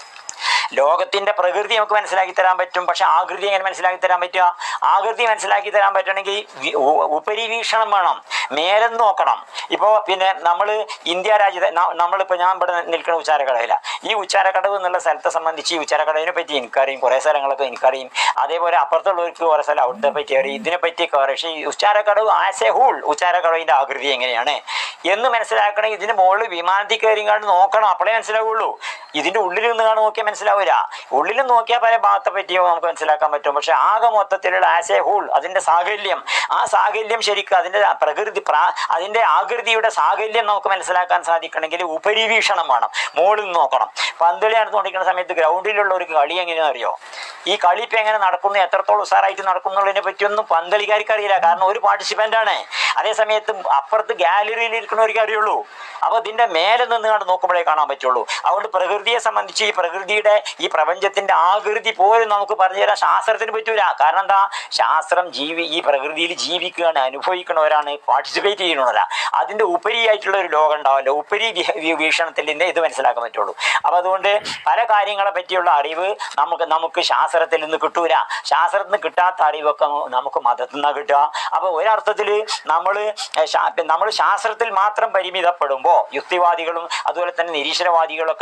ലോകത്തിന്റെ പ്രകൃതി നമുക്ക് മനസ്സിലാക്കി തരാൻ പറ്റും പക്ഷെ ആകൃതി എങ്ങനെ മനസ്സിലാക്കി തരാൻ പറ്റുക ആകൃതി മനസ്സിലാക്കി തരാൻ പറ്റണമെങ്കിൽ വി- ഉ- ഉപരിവീക്ഷണം വേണം മേലെ നിന്ന് നോക്കണം ഇപ്പോൾ പിന്നെ നമ്മൾ ഇന്ത്യ രാജ്യത്തെ ന- നമ്മളിപ്പോൾ ഞാൻ ഇവിടെ നിൽക്കുന്ന ഉച്ചാരക്കടവില ഈ ഉച്ചാരക്കടവ് എന്നുള്ള സ്ഥലത്തെ സംബന്ധിച്ച് ഈ ഉച്ചാരക്കടവിനെ പറ്റി എനിക്കറിയും കുറേ സ്ഥലങ്ങളൊക്കെ എനിക്കറിയും അതേപോലെ അപ്പുറത്തുള്ളവർക്ക് കുറേ സ്ഥലം അവിടുത്തെ പറ്റി അറിയും ഇതിനെ പറ്റിയൊക്കെ അറിയും പക്ഷേ ഈ ഉച്ചാരക്കടവ് ആസ് എ ഹൂൾ ഉച്ചാരക്കടവിൻ്റെ ആകൃതി എങ്ങനെയാണ് എന്ന് മനസ്സിലാക്കണമെങ്കിൽ ഇതിന് മുകളിൽ വിമാനത്തിൽ കയറിങ്ങാണ്ട് നോക്കണം അപ്പോഴേ മനസ്സിലാവുള്ളൂ ഇതിന്റെ ഉള്ളിൽ നിന്ന് കാണാൻ നോക്കിയാൽ മനസ്സിലാവില്ല ഉള്ളിൽ നോക്കിയാൽ പല ഭാഗത്തെ പറ്റിയോ നമുക്ക് മനസ്സിലാക്കാൻ പറ്റും പക്ഷെ ആകെ മൊത്തത്തിലുള്ള ആസ് എ ഹൂൾ അതിന്റെ സാകല്യം ആ സാകല്യം ശരിക്കും അതിന്റെ പ്രകൃതി പ്രാ- അതിന്റെ ആകൃതിയുടെ സാകല്യം നമുക്ക് മനസ്സിലാക്കാൻ സാധിക്കണമെങ്കിൽ ഉപരിവീക്ഷണം വേണം മുകളിൽ നിന്ന് നോക്കണം പന്തളി നടന്നുകൊണ്ടിരിക്കുന്ന സമയത്ത് ഗ്രൗണ്ടിലുള്ളവർക്ക് കളി എങ്ങനെയാണെന്ന് അറിയോ ഈ കളി ഇപ്പം എങ്ങനെ നടക്കുന്നു എത്രത്തോളം ഉസാറായിട്ട് നടക്കുന്നുള്ളതിനെ പറ്റിയൊന്നും പന്തളിക്കാർക്ക് അറിയില്ല കാരണം ഒരു പാർട്ടിസിപ്പൻ്റ് ആണ് അതേ സമയത്ത് അപ്പുറത്ത് ഗാലറിയിൽ ഇരിക്കുന്നവർക്ക് അറിയുള്ളൂ അപ്പോൾ ഇതിന്റെ മേലെ നിന്ന് കണ്ട് നോക്കുമ്പോഴേ കാണാൻ പറ്റുള്ളൂ അതുകൊണ്ട് പ്രകൃതിയെ സംബന്ധിച്ച് ഈ പ്രകൃതിയുടെ ഈ പ്രപഞ്ചത്തിന്റെ ആകൃതി പോലും നമുക്ക് പറഞ്ഞു തരാൻ ശാസ്ത്രത്തിന് പറ്റൂല കാരണം എന്താ ശാസ്ത്രം ജീവി ഈ പ്രകൃതിയിൽ ജീവിക്കുകയാണ് അനുഭവിക്കണവരാണ് പാർട്ടിസിപ്പേറ്റ് ചെയ്യുന്നവരാ അതിന്റെ ഉപരിയായിട്ടുള്ള ഒരു ലോകം ഉണ്ടാവില്ല ഉപരി വി- വി- വീക്ഷണത്തിൽ നിന്ന് ഇത് മനസ്സിലാക്കാൻ പറ്റുള്ളൂ അപ്പൊ അതുകൊണ്ട് പല കാര്യങ്ങളെ പറ്റിയുള്ള അറിവ് നമുക്ക് നമുക്ക് ശാസ്ത്രത്തിൽ നിന്ന് കിട്ടൂല ശാസ്ത്രത്തിൽ നിന്ന് കിട്ടാത്ത അറിവൊക്കെ നമുക്ക് മതത്തിൽ നിന്നാണ് കിട്ടുക അപ്പൊ ഒരർത്ഥത്തിൽ നമ്മൾ നമ്മൾ ശാസ്ത്രത്തിൽ മാത്രം പരിമിതപ്പെടുമ്പോൾ യുക്തിവാദികളും അതുപോലെ തന്നെ നിരീശ്വരവാദികളൊക്കെ വിജ്ഞാന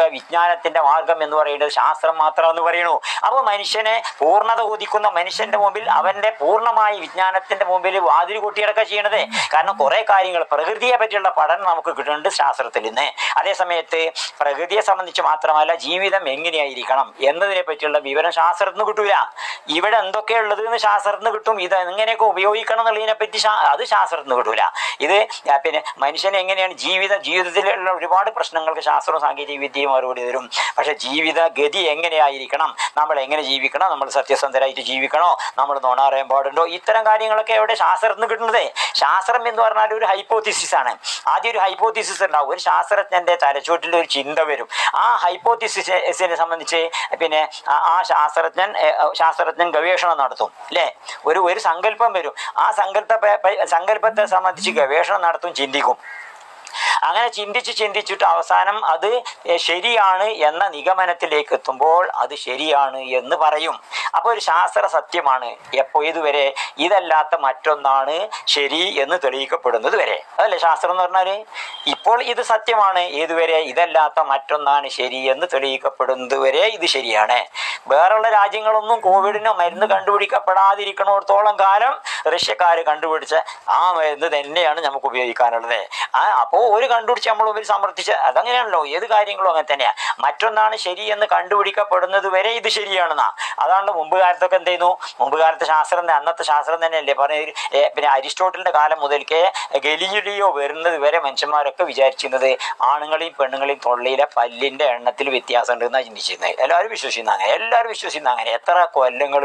വിജ്ഞാനത്തിന്റെ മാർഗം എന്ന് പറയുന്നത് ശാസ്ത്രം മാത്രമെന്ന് പറയുന്നു അപ്പോൾ മനുഷ്യനെ പൂർണ്ണത ഉദിക്കുന്ന മനുഷ്യന്റെ മുമ്പിൽ അവന്റെ പൂർണ്ണമായ വിജ്ഞാനത്തിന്റെ മുമ്പിൽ വാതിൽ കൊട്ടിയടക്ക ചെയ്യണത് കാരണം കുറെ കാര്യങ്ങൾ പ്രകൃതിയെ പറ്റിയുള്ള പഠനം നമുക്ക് കിട്ടുന്നുണ്ട് ശാസ്ത്രത്തിൽ നിന്ന് അതേസമയത്ത് പ്രകൃതിയെ സംബന്ധിച്ച് മാത്രമല്ല ജീവിതം എങ്ങനെയായിരിക്കണം എന്നതിനെ പറ്റിയുള്ള വിവരം ശാസ്ത്രത്തിന് കിട്ടൂല ഇവിടെ എന്തൊക്കെയുള്ളത് എന്ന് ശാസ്ത്രത്തിന് കിട്ടും ഇത് എങ്ങനെയൊക്കെ ഉപയോഗിക്കണം എന്നുള്ളതിനെ പറ്റി ശാ- അത് ശാസ്ത്രത്തിന് കിട്ടൂല ഇത് ആ, പിന്നെ മനുഷ്യൻ എങ്ങനെയാണ് ജീവിത ജീവിതത്തിലുള്ള ഒരുപാട് പ്രശ്നങ്ങൾക്ക് ശാസ്ത്രവും സാങ്കേതിക വിദ്യയും മറുപടി തരും പക്ഷെ ജീവിത ഗതി എങ്ങനെയായിരിക്കണം നമ്മൾ എങ്ങനെ ജീവിക്കണം നമ്മൾ സത്യസന്ധരായിട്ട് ജീവിക്കണോ നമ്മൾ നുണ അറിയാൻ പാടുണ്ടോ ഇത്തരം കാര്യങ്ങളൊക്കെ എവിടെ ശാസ്ത്രത്തിന് കിട്ടുന്നത് ശാസ്ത്രം എന്ന് പറഞ്ഞാൽ ഒരു ഹൈപ്പോത്തിസിസ് ആണ് ആദ്യം ഒരു ഹൈപ്പോത്തിസിസ് ഉണ്ടാവും ഒരു ശാസ്ത്രജ്ഞന്റെ തലച്ചോട്ടിൽ ഒരു ചിന്ത വരും ആ ഹൈപ്പോത്തിസിസിനെ സംബന്ധിച്ച് പിന്നെ ആ- ആ ശാസ്ത്രജ്ഞൻ ഏ, ശാസ്ത്രജ്ഞൻ ഗവേഷണം നടത്തും അല്ലേ ഒരു ഒരു സങ്കല്പം വരും ആ സങ്കല്പ സങ്കല്പത്തെ സംബന്ധിച്ച് ഗവേഷണം നടത്തും ചിന്തിക്കും അങ്ങനെ ചിന്തിച്ച് ചിന്തിച്ചിട്ട് അവസാനം അത് എ, ശരിയാണ് എന്ന നിഗമനത്തിലേക്ക് എത്തുമ്പോൾ അത് ശരിയാണ് എന്ന് പറയും അപ്പോൾ ഒരു ശാസ്ത്ര സത്യമാണ് എപ്പോൾ ഇതുവരെ ഇതല്ലാത്ത മറ്റൊന്നാണ് ശരി എന്ന് തെളിയിക്കപ്പെടുന്നത് വരെ അതല്ലേ ശാസ്ത്രം എന്ന് പറഞ്ഞാൽ ഇപ്പോൾ ഇത് സത്യമാണ് ഏതുവരെ ഇതല്ലാത്ത മറ്റൊന്നാണ് ശരി എന്ന് തെളിയിക്കപ്പെടുന്നത് വരെ ഇത് ശരിയാണ് വേറെയുള്ള രാജ്യങ്ങളൊന്നും കോവിഡിന് മരുന്ന് കണ്ടുപിടിക്കപ്പെടാതിരിക്കണോടത്തോളം കാലം റഷ്യക്കാർ കണ്ടുപിടിച്ച ആ മരുന്ന് തന്നെയാണ് നമുക്ക് ഉപയോഗിക്കാനുള്ളത് ആ അപ്പോൾ ഒരു കണ്ടുപിടിച്ച് നമ്മൾ ഒരു സമർത്ഥിച്ച അതങ്ങനെയാണല്ലോ ഏത് കാര്യങ്ങളും അങ്ങനെ തന്നെയാണ് മറ്റൊന്നാണ് ശരി എന്ന് കണ്ടുപിടിക്കപ്പെടുന്നത് വരെ ഇത് ശരിയാണെന്നാ അതാണല്ലോ മുമ്പ് കാലത്തൊക്കെ എന്ത് ചെയ്യുന്നു മുമ്പ് കാലത്തെ ശാസ്ത്രം തന്നെ- അന്നത്തെ ശാസ്ത്രം തന്നെയല്ലേ പറഞ്ഞ പിന്നെ അരിസ്റ്റോട്ടലിന്റെ കാലം മുതൽക്കേ ഗലീലിയോ വരുന്നത് വരെ മനുഷ്യന്മാരൊക്കെ വിചാരിച്ചിരുന്നത് ആണുങ്ങളെയും പെണ്ണുങ്ങളെയും തൊള്ളിയിലെ പല്ലിന്റെ എണ്ണത്തിൽ വ്യത്യാസം ഉണ്ടെന്നാണ് ചിന്തിച്ചിരുന്നത് എല്ലാവരും വിശ്വസിക്കുന്ന അങ്ങനെ എല്ലാവരും വിശ്വസിക്കുന്ന അങ്ങനെ എത്ര കൊല്ലങ്ങൾ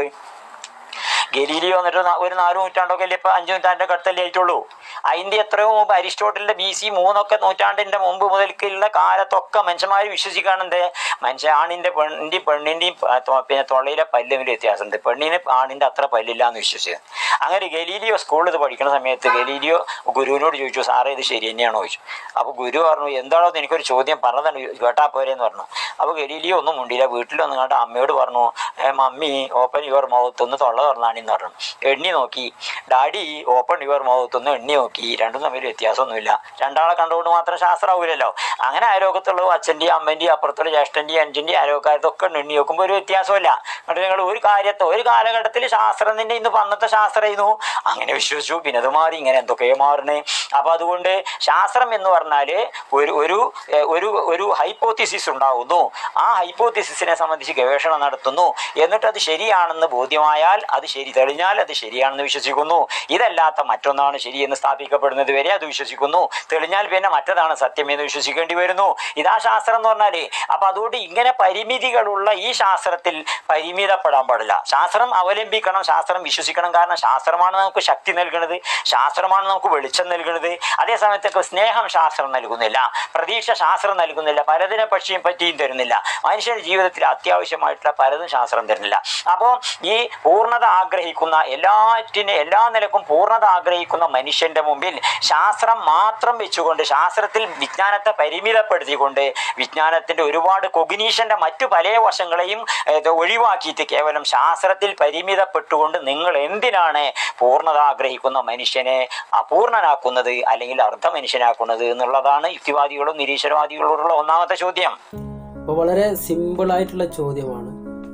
ഗലീലിയോ എന്നിട്ട് ന- ഒരു നാല് നൂറ്റാണ്ടൊക്കെ അല്ലേ ഇപ്പൊ അഞ്ചു നൂറ്റാണ്ടൊക്കെ അടുത്തല്ലേ ആയിട്ടുള്ളൂ അതിന്റെ എത്രയോ മുമ്പ് അരിസ്റ്റോട്ടലിന്റെ ബി സി മൂന്നൊക്കെ നൂറ്റാണ്ടിന്റെ മുമ്പ് മുതൽക്കുള്ള കാലത്തൊക്കെ മനുഷ്യന്മാർ വിശ്വസിക്കുകയാണെന്ത് മനുഷ്യ ആണിന്റെ പെണ്ണിന്റെയും പെണ്ണിന്റെയും പ- തൊ- പിന്നെ തൊള്ളയിലെ പല്ലിന് വ്യത്യാസമുണ്ട് പെണ്ണിന് ആണിന്റെ അത്ര പല്ലില്ല എന്ന് വിശ്വസിച്ചത് അങ്ങനെ ഗലീലിയോ സ്കൂളിൽ ഇത് പഠിക്കുന്ന സമയത്ത് ഗലീലിയോ ഗുരുവിനോട് ചോദിച്ചു സാറേ ഇത് ശരി തന്നെയാണോ ചോദിച്ചു അപ്പൊ ഗുരു പറഞ്ഞു എന്താണോ എന്ന് എനിക്കൊരു ചോദ്യം പറഞ്ഞതാണ് കേട്ടാ പോരെന്ന് പറഞ്ഞു അപ്പൊ ഗലീലിയോ ഒന്നും മുണ്ടില്ല വീട്ടിലൊന്നും കണ്ട അമ്മയോട് പറഞ്ഞു "ഏ, മമ്മി ഓപ്പൺ യുവർ മൗത്ത് ഒന്ന് തൊള്ള തുറന്നാണെന്ന് പറഞ്ഞു എണ്ണി നോക്കി ഡാഡി ഓപ്പൺ യുവർ മൗത്ത് ഒന്ന് എണ്ണി നോക്കി രണ്ടും തമ്മിൽ വ്യത്യാസമൊന്നുമില്ല രണ്ടാളെ കണ്ടുകൊണ്ട് മാത്രം ശാസ്ത്രമാവില്ലല്ലോ അങ്ങനെ അയലോകത്തുള്ള അച്ഛൻ്റെയും അമ്മൻ്റെയും അപ്പുറത്തുള്ള ജ്യേഷ്ഠൻ്റെയും അഞ്ചൻ്റെയും അയലോക്കാരത്തൊക്കെ എണ്ണി നോക്കുമ്പോൾ ഒരു വ്യത്യാസമില്ല എന്നിട്ട് നിങ്ങൾ ഒരു കാര്യത്തെ ഒരു കാലഘട്ടത്തിൽ ശാസ്ത്രം തന്നെ ഇന്ന് അന്നത്തെ ശാസ്ത്രമായിരുന്നു അങ്ങനെ വിശ്വസിച്ചു പിന്നെ അത് മാറി ഇങ്ങനെ എന്തൊക്കെയോ മാറണേ അപ്പൊ അതുകൊണ്ട് ശാസ്ത്രം എന്ന് പറഞ്ഞാല് ഒരു ഒരു ഏഹ്, ഒരു ഒരു ഹൈപ്പോത്തിസിസ് ഉണ്ടാവുന്നു ആ ഹൈപ്പോത്തിസിസിനെ സംബന്ധിച്ച് ഗവേഷണം നടത്തുന്നു എന്നിട്ട് അത് ശരിയാണെന്ന് ബോധ്യമായാൽ അത് ശരി തെളിഞ്ഞാൽ അത് ശരിയാണെന്ന് വിശ്വസിക്കുന്നു ഇതല്ലാത്ത മറ്റൊന്നാണ് ശരിയെന്ന് സ്ഥാപിക്കപ്പെടുന്നത് വരെ അത് വിശ്വസിക്കുന്നു തെളിഞ്ഞാൽ പിന്നെ മറ്റതാണ് സത്യം എന്ന് വിശ്വസിക്കേണ്ടി വരുന്നു ഇതാ ശാസ്ത്രം എന്ന് പറഞ്ഞാല് അപ്പൊ അതുകൊണ്ട് ഇങ്ങനെ പരിമിതികളുള്ള ഈ ശാസ്ത്രത്തിൽ പരിമിതപ്പെടാൻ പാടില്ല ശാസ്ത്രം അവലംബിക്കണം ശാസ്ത്രം വിശ്വസിക്കണം കാരണം ശാസ്ത്രമാണ് നമുക്ക് ശക്തി നൽകുന്നത് ശാസ്ത്രമാണ് നമുക്ക് വെളിച്ചം നൽകുന്നത് അതേ സമയത്തൊക്കെ സ്നേഹം ശാസ്ത്രം നൽകുന്നില്ല പ്രതീക്ഷ ശാസ്ത്രം നൽകുന്നില്ല പലതിനെ പക്ഷിയും പറ്റിയും തരുന്നില്ല മനുഷ്യന്റെ ജീവിതത്തിൽ അത്യാവശ്യമായിട്ടുള്ള പലതും ശാസ്ത്രം തരുന്നില്ല അപ്പോൾ ഈ പൂർണ്ണത ആഗ്രഹിക്കുന്ന എല്ലാറ്റിനെ എല്ലാ നിലക്കും പൂർണ്ണത ആഗ്രഹിക്കുന്ന മനുഷ്യന്റെ മുമ്പിൽ ശാസ്ത്രം മാത്രം വെച്ചുകൊണ്ട് ശാസ്ത്രത്തിൽ വിജ്ഞാനത്തെ പരിമിതപ്പെടുത്തിക്കൊണ്ട് വിജ്ഞാനത്തിന്റെ ഒരുപാട് കൊഗ്നീഷന്റെ മറ്റു പല വശങ്ങളെയും ഏഹ്, ഇത് ഒഴിവാക്കിയിട്ട് കേവലം ശാസ്ത്രത്തിൽ പരിമിതപ്പെട്ടുകൊണ്ട് നിങ്ങൾ എന്തിനാണ് പൂർണ്ണത ആഗ്രഹിക്കുന്ന മനുഷ്യനെ അപൂർണനാക്കുന്നത് അല്ലെങ്കിൽ അർദ്ധ മനുഷ്യനാക്കുന്നത് എന്നുള്ളതാണ് യുക്തിവാദികളും നിരീശ്വരവാദികളോടുള്ള ഒന്നാമത്തെ ചോദ്യം അപ്പോൾ വളരെ സിമ്പിളായിട്ടുള്ള ചോദ്യമാണ്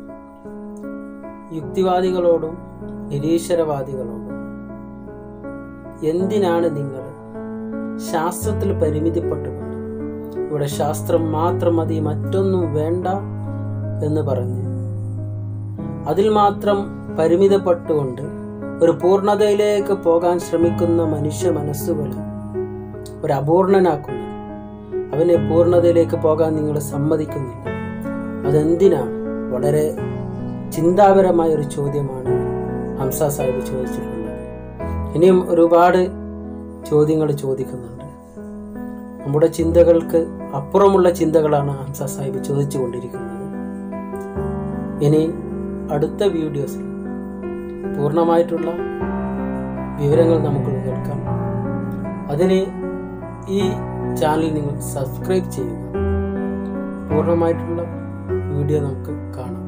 യുക്തിവാദികളോടും നിരീശ്വരവാദികളോടും എന്തിനാണ് നിങ്ങൾ ശാസ്ത്രത്തിൽ പരിമിതിപ്പെട്ടുകൊണ്ട് ഇവിടെ ശാസ്ത്രം മാത്രം മതി മറ്റൊന്നും വേണ്ട എന്ന് പറഞ്ഞ് അതിൽ മാത്രം പരിമിതപ്പെട്ടുകൊണ്ട് ഒരു പൂർണ്ണതയിലേക്ക് പോകാൻ ശ്രമിക്കുന്ന മനുഷ്യ മനസ്സുകളെ ഒരു അപൂർണനാക്കുന്നു അവനെ പൂർണ്ണതയിലേക്ക് പോകാൻ നിങ്ങൾ സമ്മതിക്കുന്നില്ല അതെന്തിനാണ് വളരെ ചിന്താപരമായ ഒരു ചോദ്യമാണ് ഹംസ സാഹിബ് ചോദിച്ചിട്ടുള്ളത് ഇനിയും ഒരുപാട് ചോദ്യങ്ങൾ ചോദിക്കുന്നുണ്ട് നമ്മുടെ ചിന്തകൾക്ക് അപ്പുറമുള്ള ചിന്തകളാണ് ഹംസ സാഹിബ് ചോദിച്ചു കൊണ്ടിരിക്കുന്നത് ഇനി അടുത്ത വീഡിയോസിൽ പൂർണ്ണമായിട്ടുള്ള വിവരങ്ങൾ നമുക്ക് കേൾക്കാം അതിന് ഈ ചാനൽ നിങ്ങൾ സബ്സ്ക്രൈബ് ചെയ്യുക പൂർണ്ണമായിട്ടുള്ള വീഡിയോ നമുക്ക് കാണാം